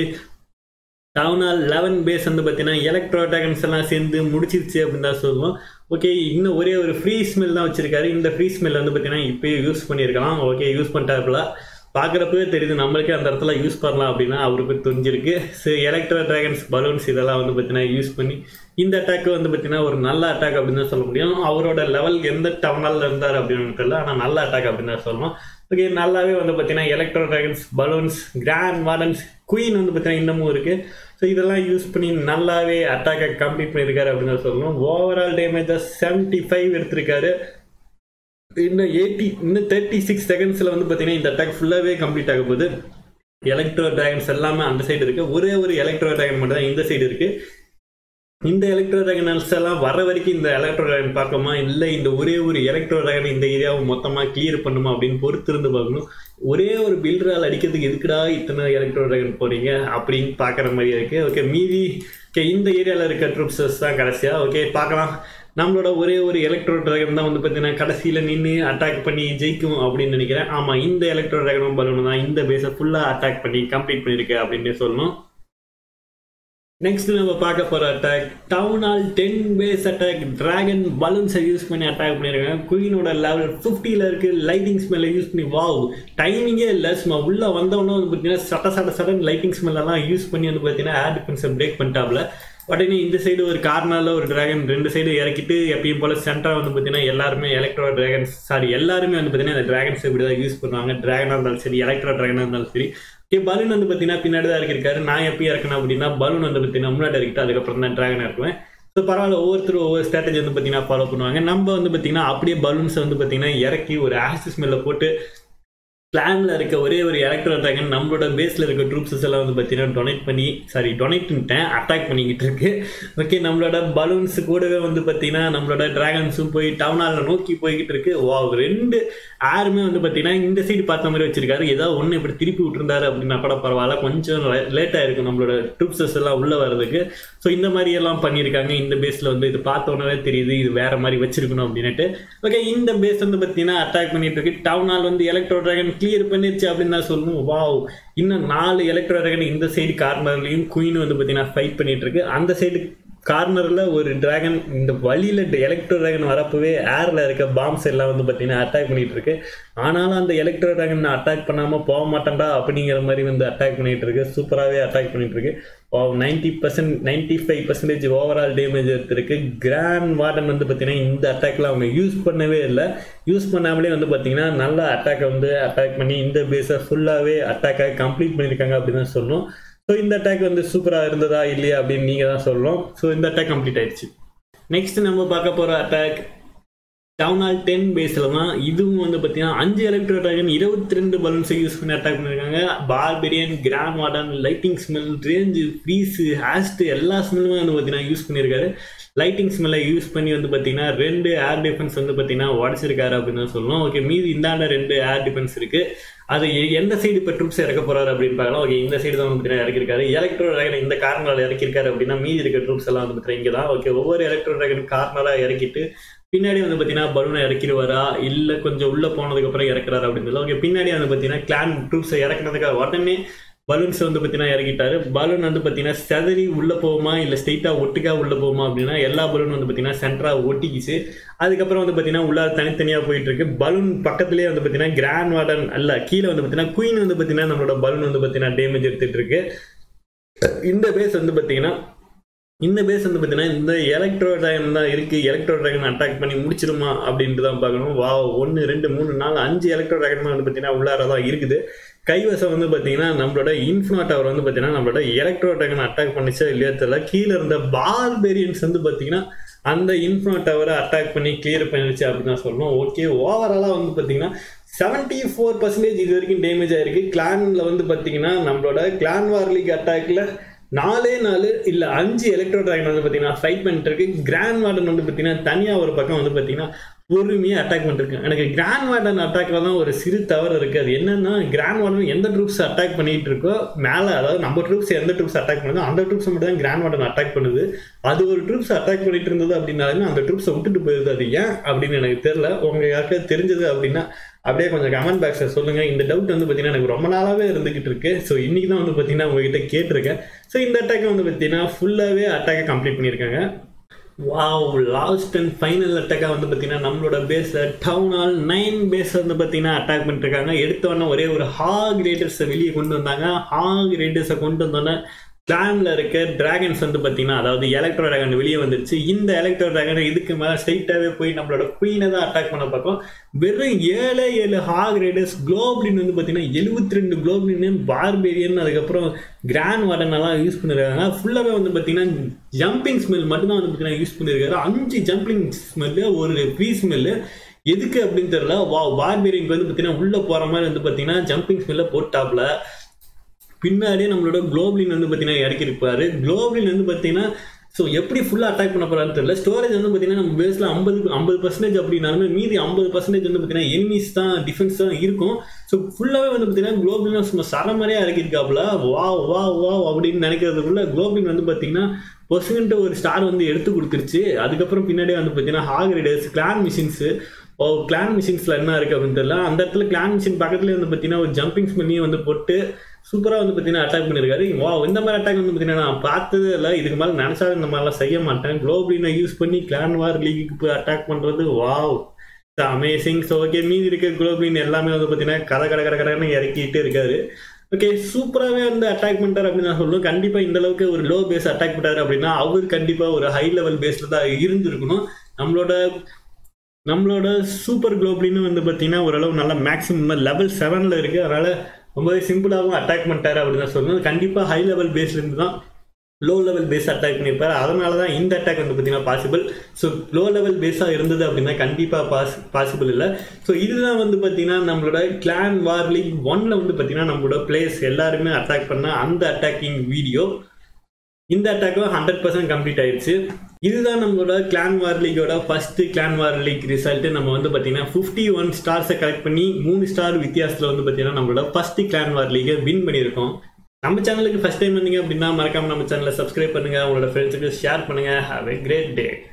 டவுனால் லெவன் பேஸ் வந்து பார்த்தீங்கன்னா எலக்ட்ரோ ட்ராகன்ஸ் எல்லாம் சேர்ந்து முடிச்சிருச்சு அப்படின்னு தான் சொல்லுவோம் ஓகே இன்னும் ஒரே ஒரு ஃப்ரீ ஸ்மெல் தான் வச்சிருக்காரு இந்த ஃப்ரீ ஸ்மெல் வந்து பார்த்தீங்கன்னா இப்போயே யூஸ் பண்ணியிருக்கலாம் ஓகே யூஸ் பண்ணிட்டாப்புல பார்க்குறப்பவே தெரியுது நம்மளுக்கே அந்த இடத்துல யூஸ் பண்ணலாம் அப்படின்னா அவருக்கு தெரிஞ்சிருக்கு ஸோ எலக்ட்ரோ ட்ராகன்ஸ் பலூன்ஸ் இதெல்லாம் வந்து பார்த்தீங்கன்னா யூஸ் பண்ணி இந்த அட்டாக் வந்து பார்த்தீங்கன்னா ஒரு நல்ல அட்டாக் அப்படின்னு தான் சொல்ல முடியும் அவரோட லெவல் எந்த டவுனால் இருந்தார் அப்படின்னு தெரியல ஆனால் நல்ல அட்டாக் அப்படின்னு தான் சொல்லணும் ஓகே நல்லாவே வந்து பார்த்தீங்கன்னா electro dragons balloons grand wardens queen வந்து பார்த்தீங்கன்னா இன்னமும் இருக்குது ஸோ இதெல்லாம் யூஸ் பண்ணி நல்லாவே அட்டாக்கை கம்ப்ளீட் பண்ணியிருக்காரு அப்படின்னு தான் சொல்லணும் ஓவரால் டேமேஜஸ் செவன்ட்டி ஃபைவ் எடுத்திருக்காரு இன்னும் எயிட்டி இன்னும் தேர்ட்டி சிக்ஸ் செகண்ட்ஸில் வந்து பார்த்தீங்கன்னா இந்த அட்டாக் ஃபுல்லாகவே கம்ப்ளீட் ஆக போகுது எலக்ட்ரோ டிராகன்ஸ் எல்லாமே அந்த சைடு இருக்கு ஒரே ஒரு எலக்ட்ரோ டிராகன் மட்டும் தான் இந்த சைடு இருக்கு இந்த எலக்ட்ரோ டிராகன்ஸ் எல்லாம் வர வரைக்கும் இந்த எலக்ட்ரோ டிராகன் பார்க்கணுமா இல்லை இந்த ஒரே ஒரு எலக்ட்ரோ டிராகன் இந்த ஏரியாவை மொத்தமாக கிளியர் பண்ணுமா அப்படின்னு பொறுத்து இருந்து பார்க்கணும் ஒரே ஒரு பில்டரால் அடிக்கிறதுக்கு எதுக்குடா இத்தனை எலக்ட்ரோ டிராகன் போறீங்க அப்படின்னு பார்க்குற மாதிரி இருக்கு ஓகே மீதி ஓகே இந்த ஏரியாவில் இருக்க ட்ரூப்ஸஸ் தான் கடைசியாக ஓகே பார்க்கலாம் நம்மளோட ஒரே ஒரு எலக்ட்ரோ டிராகன் தான் வந்து பார்த்தீங்கன்னா கடைசியில் நின்று அட்டாக் பண்ணி ஜெயிக்கும் அப்படின்னு நினைக்கிறேன் ஆமாம் இந்த எலக்ட்ரோ டிராகனும் பலூன் தான் இந்த பேஸை ஃபுல்லாக அட்டாக் பண்ணி கம்ப்ளீட் பண்ணியிருக்கு அப்படின்னு சொல்லணும் நெக்ஸ்ட் நம்ம பார்க்க போற attack town hall ten base attack dragon பலூன்ஸை யூஸ் பண்ணி அட்டாக் பண்ணியிருக்காங்க குயினோட லெவல் ஃபிஃப்டியில் இருக்கு லைட்டிங் ஸ்மெல்லை யூஸ் பண்ணி வாவ் டைமிங்கே இல்லை சும்மா உள்ள வந்தவொன்னே வந்து பார்த்தீங்கன்னா சட்ட சட்ட சடன் லைட்டிங் ஸ்மெல்லாம் யூஸ் பண்ணி வந்து பார்த்தீங்கன்னா ஏர் டிஃபென்ஸை பிரேக் பண்ணிட்டாப்ல உடனே இந்த சைடு ஒரு கார்னரில் ஒரு டிராகன் ரெண்டு சைடு இறக்கிட்டு எப்பயும் போல சென்டராக வந்து பார்த்தீங்கன்னா எல்லாருமே எலக்ட்ரோ டிராகன்ஸ் சாரி எல்லாருமே வந்து பார்த்தீங்கன்னா இந்த டிராகன்ஸ் இப்படி தான் யூஸ் பண்ணுவாங்க டிராகனாக இருந்தாலும் சரி எலக்ட்ரோ டிராகனாக இருந்தாலும் சரி ஓகே பலூன் வந்து பார்த்தீங்கன்னா பின்னாடி தான் இறக்கிருக்காரு நான் எப்பயும் இறக்கணும் அப்படின்னா பலூன் வந்து பார்த்தீங்கன்னா முன்னாடி இறக்கிட்டு அதுக்கப்புறம் தான் டிராகன் இறக்குவேன் ஸோ பரவாயில்ல ஒவ்வொருத்தரும் ஒவ்வொரு ஸ்ட்ராட்டஜி வந்து பார்த்தீங்கன்னா ஃபாலோ பண்ணுவாங்க நம்ம வந்து பார்த்தீங்கன்னா அப்படியே பலூன்ஸை வந்து பார்த்தீங்கன்னா இறக்கி ஒரு ஆக்சிஸ் மேலே போட்டு பிளான்ல இருக்க ஒரே ஒரு எலக்ட்ரோ டிராகன் நம்மளோட பேஸ்ல இருக்க ட்ரூப்ஸஸ் எல்லாம் வந்து பார்த்தீங்கன்னா டொனேட் பண்ணி சாரி டொனேட்ன்ட்டேன் அட்டாக் பண்ணிக்கிட்டு இருக்கு ஓகே நம்மளோட பலூன்ஸ் கூடவே வந்து பார்த்தீங்கன்னா நம்மளோட டிராகன்ஸும் போய் டவுன் ஹாலில் நோக்கி போய்கிட்டு இருக்கு வா ரெண்டு ஆருமே வந்து பார்த்தீங்கன்னா இந்த சைடு பார்த்த மாதிரி வச்சிருக்காரு ஏதாவது ஒன்று இப்படி திருப்பி விட்டுருந்தாரு அப்படின்னா கூட பரவாயில்ல கொஞ்சம் லேட்டாக இருக்கும் நம்மளோட ட்ரூப்ஸஸ் எல்லாம் உள்ள வர்றதுக்கு ஸோ இந்த மாதிரி எல்லாம் பண்ணியிருக்காங்க இந்த பேஸில் வந்து இது பார்த்தோன்னே தெரியுது இது வேற மாதிரி வச்சிருக்கணும் அப்படின்னுட்டு ஓகே இந்த பேஸ் வந்து பார்த்தீங்கன்னா அட்டாக் பண்ணிட்டு இருக்கு டவுன் ஹால் வந்து எலக்ட்ரோ டிராகன் கிளியர் பண்ணிருச்சு அப்படின்னு தான் சொல்லணும் வாவ் இன்னும் நாலு எலக்ட்ரோ டிராகன் இந்த சைடு கார்னர்லையும் குயின் வந்து பார்த்தீங்கன்னா ஃபைட் பண்ணிட்டு இருக்கு அந்த சைடு கார்னரில் ஒரு டிராகன் இந்த வழியில் எலக்ட்ரோ டிராகன் வரப்பவே ஏரில் இருக்க பாம்ஸ் எல்லாம் வந்து பார்த்தீங்கன்னா அட்டாக் பண்ணிட்டு இருக்கு ஆனாலும் அந்த எலக்ட்ரோ டிராகன் அட்டாக் பண்ணாமல் போக மாட்டேன்டா அப்படிங்கிற மாதிரி வந்து அட்டாக் பண்ணிட்டு இருக்கு சூப்பராகவே அட்டாக் பண்ணிட்டு இருக்கு ninety percent ninety five percentage overall damage எடுத்திருக்கு கிராண்ட் வார்டன் வந்து பார்த்தீங்கன்னா இந்த அட்டாக்ல அவங்க யூஸ் பண்ணவே இல்லை யூஸ் பண்ணாமலே வந்து பார்த்தீங்கன்னா நல்ல அட்டாக்கை வந்து அட்டாக் பண்ணி இந்த பேஸை ஃபுல்லாகவே அட்டாக்காக கம்ப்ளீட் பண்ணியிருக்காங்க அப்படின்னு தான் சொல்லணும் ஸோ இந்த அட்டாக் வந்து சூப்பராக இருந்ததா இல்லையா அப்படின்னு நீங்கள் தான் சொல்லணும் ஸோ இந்த அட்டாக் கம்ப்ளீட் ஆயிடுச்சு நெக்ஸ்ட் நம்ம பார்க்க போகிற அட்டாக் டவுன் ஹால் டென் பேஸில் தான் இதுவும் வந்து பார்த்தீங்கன்னா அஞ்சு எலக்ட்ரோ ட்ராகன் இருபத்தி ரெண்டு பலூன்ஸை யூஸ் பண்ணி அட்டாக் பண்ணியிருக்காங்க barbarian grand warden lightning spell range freeze haste எல்லா ஸ்மெல்லுமே வந்து பார்த்தீங்கன்னா யூஸ் பண்ணியிருக்காரு லைட்டிங் ஸ்மெல்லை யூஸ் பண்ணி வந்து பார்த்தீங்கன்னா ரெண்டு ஏர் டிஃபென்ஸ் வந்து பார்த்தீங்கன்னா உடச்சிருக்காரு அப்படின்னு தான் சொல்லணும் ஓகே மீதி இந்தாண்ட ரெண்டு ஏர் டிஃபென்ஸ் இருக்குது அது எ- எந்த சைடு இப்போ ட்ரூப்ஸ் இறக்க போறாரு அப்படின்னு பார்க்கலாம் ஓகே இந்த சைடு தான் வந்து பார்த்தீங்கன்னா இறக்கிருக்காரு எலக்ட்ரோ ட்ராகன் இந்த கார்னரில் இறக்கிருக்காரு அப்படின்னா மீதி இருக்க ட்ரூப்ஸ் எல்லாம் வந்து பார்த்தீங்கன்னா இங்கே தான் ஓகே ஒவ்வொரு எலக்ட்ரோ ட்ராகன் கார்னராக இறக்கிட்டு பின்னாடி வந்து பார்த்தீங்கன்னா பலூனை இறக்கிடுவாரா இல்லை கொஞ்சம் உள்ளே போனதுக்கப்புறம் இறக்குறாரு அப்படின்னு சொல்லலாம் ஓகே பின்னாடி வந்து பார்த்தீங்கன்னா கிளான் ட்ரூப்ஸை இறக்குனதுக்காக உடனே பலூன்ஸ் வந்து பார்த்தீங்கன்னா இறக்கிட்டாரு பலூன் வந்து பார்த்தீங்கன்னா செதறி உள்ளே போகுமா இல்லை ஸ்ட்ரெயிட்டாக ஒட்டுக்கா உள்ளே போகுமா அப்படின்னா எல்லா பலூன் வந்து பார்த்தீங்கன்னா சென்டராக ஒட்டிக்கிச்சு அதுக்கப்புறம் வந்து பார்த்தீங்கன்னா உள்ள தனித்தனியாக போயிட்டு இருக்கு பலூன் பக்கத்துலேயே வந்து பார்த்தீங்கன்னா கிராண்ட் வார்டன் அல்ல கீழே வந்து பார்த்தீங்கன்னா குயின் வந்து பார்த்தீங்கன்னா நம்மளோட பலூன் வந்து பார்த்தீங்கன்னா டேமேஜ் எடுத்துட்டு இருக்கு இந்த பேஸ் வந்து பார்த்தீங்கன்னா இந்த பேஸ் வந்து பார்த்தீங்கன்னா இந்த எலக்ட்ரோ ட்ராகன் தான் இருக்கு எலக்ட்ரோ ட்ராகன் அட்டாக் பண்ணி முடிச்சிருமா அப்படின்ட்டு தான் பார்க்கணும் வா ஒன்று ரெண்டு மூணு நாலு அஞ்சு எலக்ட்ரோ ட்ராகன் வந்து பார்த்தீங்கன்னா உள்ளார தான் இருக்குது கைவசம் வந்து பார்த்தீங்கன்னா நம்மளோட இன்ஃபினா டவர் வந்து பார்த்தீங்கன்னா நம்மளோட எலக்ட்ரோ ட்ராகன் அட்டாக் பண்ணிச்சா இல்லையா தெரியல கீழே இருந்த பார்பேரியன்ஸ் வந்து பார்த்தீங்கன்னா அந்த இன்ஃபினா டவரை அட்டாக் பண்ணி கிளியர் பண்ணிடுச்சு அப்படின்னு தான் சொல்லணும் ஓகே ஓவராலாக வந்து பார்த்தீங்கன்னா செவன்ட்டி ஃபோர் பர்சன்டேஜ் இது வரைக்கும் டேமேஜ் ஆயிருக்கு கிளானில் வந்து பார்த்தீங்கன்னா நம்மளோட கிளான் வார் லீக் அட்டாக்ல நாலே நாலு இல்லை அஞ்சு எலக்ட்ரோ ட்ராகன் வந்து பார்த்தீங்கன்னா ஃபைட் பண்ணிட்டு இருக்கு கிராண்ட் வார்டன் வந்து பார்த்தீங்கன்னா தனியாக ஒரு பக்கம் வந்து பார்த்தீங்கன்னா பொறுமையாக அட்டாக் பண்ணிருக்கு எனக்கு கிராண்ட் வார்டன் அட்டாக்ல தான் ஒரு சிறு தவறு இருக்குது அது என்னன்னா கிராண்ட் வார்டன் எந்த ட்ரூப்ஸ் அட்டாக் பண்ணிட்டு இருக்கோ மேலே அதாவது நம்ம ட்ரூப்ஸ் எந்த ட்ரூப்ஸ் அட்டாக் பண்ணுதோ அந்த ட்ரூப்ஸ் மட்டும் தான் கிராண்ட் வார்டன் அட்டாக் பண்ணுது அது ஒரு ட்ரூப்ஸ் அட்டாக் பண்ணிட்டு இருந்தது அப்படின்னாலுமே அந்த ட்ரூப்ஸை விட்டுட்டு போயிருது அது ஏன் அப்படின்னு எனக்கு தெரியல உங்க யாருக்காவது தெரிஞ்சது அப்படின்னா அப்படியே கொஞ்சம் கமெண்ட் பாக்ஸில் சொல்லுங்க இந்த டவுட் வந்து பார்த்தீங்கன்னா எனக்கு ரொம்ப நாளாகவே இருந்துகிட்டு இருக்கு ஸோ இன்னைக்கு தான் வந்து பார்த்தீங்கன்னா உங்ககிட்ட கேட்டிருக்கேன் ஸோ இந்த அட்டாக்கை வந்து பார்த்தீங்கன்னா ஃபுல்லாகவே அட்டாக்கை கம்ப்ளீட் பண்ணியிருக்காங்க வாவ் லாஸ்ட் அண்ட் ஃபைனல் அட்டாக்காக வந்து பார்த்தீங்கன்னா நம்மளோட பேஸில் டவுன் ஹால் நைன் பேஸ் வந்து பார்த்தீங்கன்னா அட்டாக் பண்ணிருக்காங்க எடுத்தோன்னே ஒரே ஒரு ஹாக் ரேடர்ஸை வெளியே கொண்டு வந்தாங்க ஹாக் ரேடர்ஸை கொண்டு வந்தோன்னே பிளான்ல இருக்க டிராகன்ஸ் வந்து பார்த்தீங்கன்னா அதாவது எலக்ட்ரோ டிராகன் வெளியே வந்துருச்சு இந்த எலக்ட்ரோ டிராகன் இதுக்கு மேலே ஸ்ட்ரைட்டாகவே போய் நம்மளோட குயினை தான் அட்டாக் பண்ண பார்க்கும் வெறும் ஏழே ஏழு ஹாக் ரேடர்ஸ் குளோப்ளின் வந்து பார்த்தீங்கன்னா எழுபத்தி ரெண்டு குளோப்ளின் பார்பேரியன் அதுக்கப்புறம் கிராண்ட் வார்டன் எல்லாம் யூஸ் பண்ணிருக்காங்க ஃபுல்லாகவே வந்து பார்த்தீங்கன்னா ஜம்பிங் ஸ்மெல் மட்டும்தான் வந்து பார்த்தீங்கன்னா யூஸ் பண்ணியிருக்காரு அஞ்சு ஜம்பிங் ஸ்மெல்லு ஒரு ஃப்ரீ ஸ்மெல்லு எதுக்கு அப்படின்னு தெரியல வா பார்பேரியனுக்கு வந்து பார்த்தீங்கன்னா உள்ளே போகிற மாதிரி வந்து பார்த்தீங்கன்னா ஜம்பிங் ஸ்மெல்ல போட்டாப்ல பின்னாடியே நம்மளோட குளோப்லின் வந்து பார்த்தீங்கன்னா இறக்கிருப்பாரு குளோப்லின் வந்து பார்த்தீங்கன்னா ஸோ எப்படி ஃபுல்லாக அட்டாக் பண்ண போறான்னு தெரியல ஸ்டோரேஜ் வந்து பார்த்தீங்கன்னா நம்ம பேஸில் ஐம்பது ஐம்பது பர்சன்டேஜ் அப்படின்னாலுமே மீதி ஐம்பது பர்சன்டேஜ் வந்து பார்த்தீங்கன்னா எனிமீஸ் தான் டிஃபென்ஸ் தான் இருக்கும் ஸோ ஃபுல்லாகவே வந்து பார்த்தீங்கன்னா குளோபின் சும்மா சரமறையாக இறக்கிருக்காப்புல வா வா வா அப்படின்னு நினைக்கிறதுக்குள்ள குளோபின் வந்து பார்த்தீங்கன்னா பொசுங்கன்ட்டு ஒரு ஸ்டார் வந்து எடுத்து கொடுத்துருச்சு அதுக்கப்புறம் பின்னாடியே வந்து பார்த்தீங்கன்னா hog riders clan machines oh clan மிஷின்ஸில் என்ன இருக்குது அப்படின்னு தெரியல அந்த இடத்துல கிளான் மிஷின் பக்கத்துலேயே வந்து பார்த்தீங்கன்னா ஒரு ஜம்பிங் பண்ணி வந்து போட்டு சூப்பராக வந்து பார்த்தீங்கன்னா அட்டாக் பண்ணியிருக்காரு வா இந்த மாதிரி அட்டாக் வந்து பார்த்தீங்கன்னா நான் பார்த்தது இல்லை இதுக்கு மேலே நினச்சாலும் இந்த மாதிரிலாம் செய்ய மாட்டேன் குளோபினை யூஸ் பண்ணி கிளான் வார் லீக்குக்கு போய் அட்டாக் பண்ணுறது வாவ் அமேசிங் ஸோ ஓகே மீதி இருக்க குளோபின் எல்லாமே வந்து பார்த்தீங்கன்னா கதை கடை கடை கடைன்னு இறக்கிட்டு இருக்காரு ஓகே சூப்பராகவே வந்து அட்டாக் பண்ணிட்டார் அப்படின்னு நான் சொல்லுவேன் கண்டிப்பாக இந்த அளவுக்கு ஒரு லோ பேஸ் அட்டாக் பண்ணிட்டாரு அப்படின்னா அவர் கண்டிப்பாக ஒரு ஹை லெவல் பேஸில் தான் இருந்திருக்கணும் நம்மளோட நம்மளோட சூப்பர் குளோப்லின்னு வந்து பார்த்தீங்கன்னா ஓரளவு நல்ல மேக்ஸிமம் லெவல் செவனில் இருக்குது அதனால் ரொம்பவே சிம்பிளாகவும் அட்டாக் பண்ணிட்டாரு அப்படின்னு தான் சொல்லணும் கண்டிப்பாக ஹை லெவல் பேஸ்லேருந்து தான் லோ லெவல் பேஸ் அட்டாக் பண்ணியிருப்பாரு அதனால தான் இந்த அட்டாக் வந்து பார்த்தீங்கன்னா பாசிபிள் ஸோ லோ லெவல் பேஸாக இருந்தது அப்படின்னா கண்டிப்பாக பாஸ் பாசிபிள் இல்லை ஸோ இதுதான் வந்து பார்த்தீங்கன்னா நம்மளோட கிளான் வார் லீக் ஒன்ல வந்து பார்த்தீங்கன்னா நம்மளோட பிளேயர்ஸ் எல்லாருமே அட்டாக் பண்ண அந்த அட்டாக்கிங் வீடியோ இந்த அட்டாக்கும் ஹண்ட்ரட் பர்சன்ட் கம்ப்ளீட் ஆயிடுச்சு இதுதான் நம்மளோட கிளான் வார் லீகோட first clan war league result நம்ம வந்து பார்த்தீங்கன்னா ஃபிஃப்டி ஒன் ஸ்டார்ஸை கலெக்ட் பண்ணி மூணு ஸ்டார் வித்தியாசத்தில் வந்து பார்த்தீங்கன்னா நம்மளோட ஃபர்ஸ்ட் கிளான் வார் லீகை வின் பண்ணியிருக்கோம் நம்ம சேனலுக்கு ஃபர்ஸ்ட் டைம் வந்தீங்க அப்படின்னா மறக்காம நம்ம சேனலை சப்ஸ்கிரைப் பண்ணுங்க உங்களோட ஃப்ரெண்ட்ஸுக்கு ஷேர் பண்ணுங்க ஹாவ் எ கிரேட் டே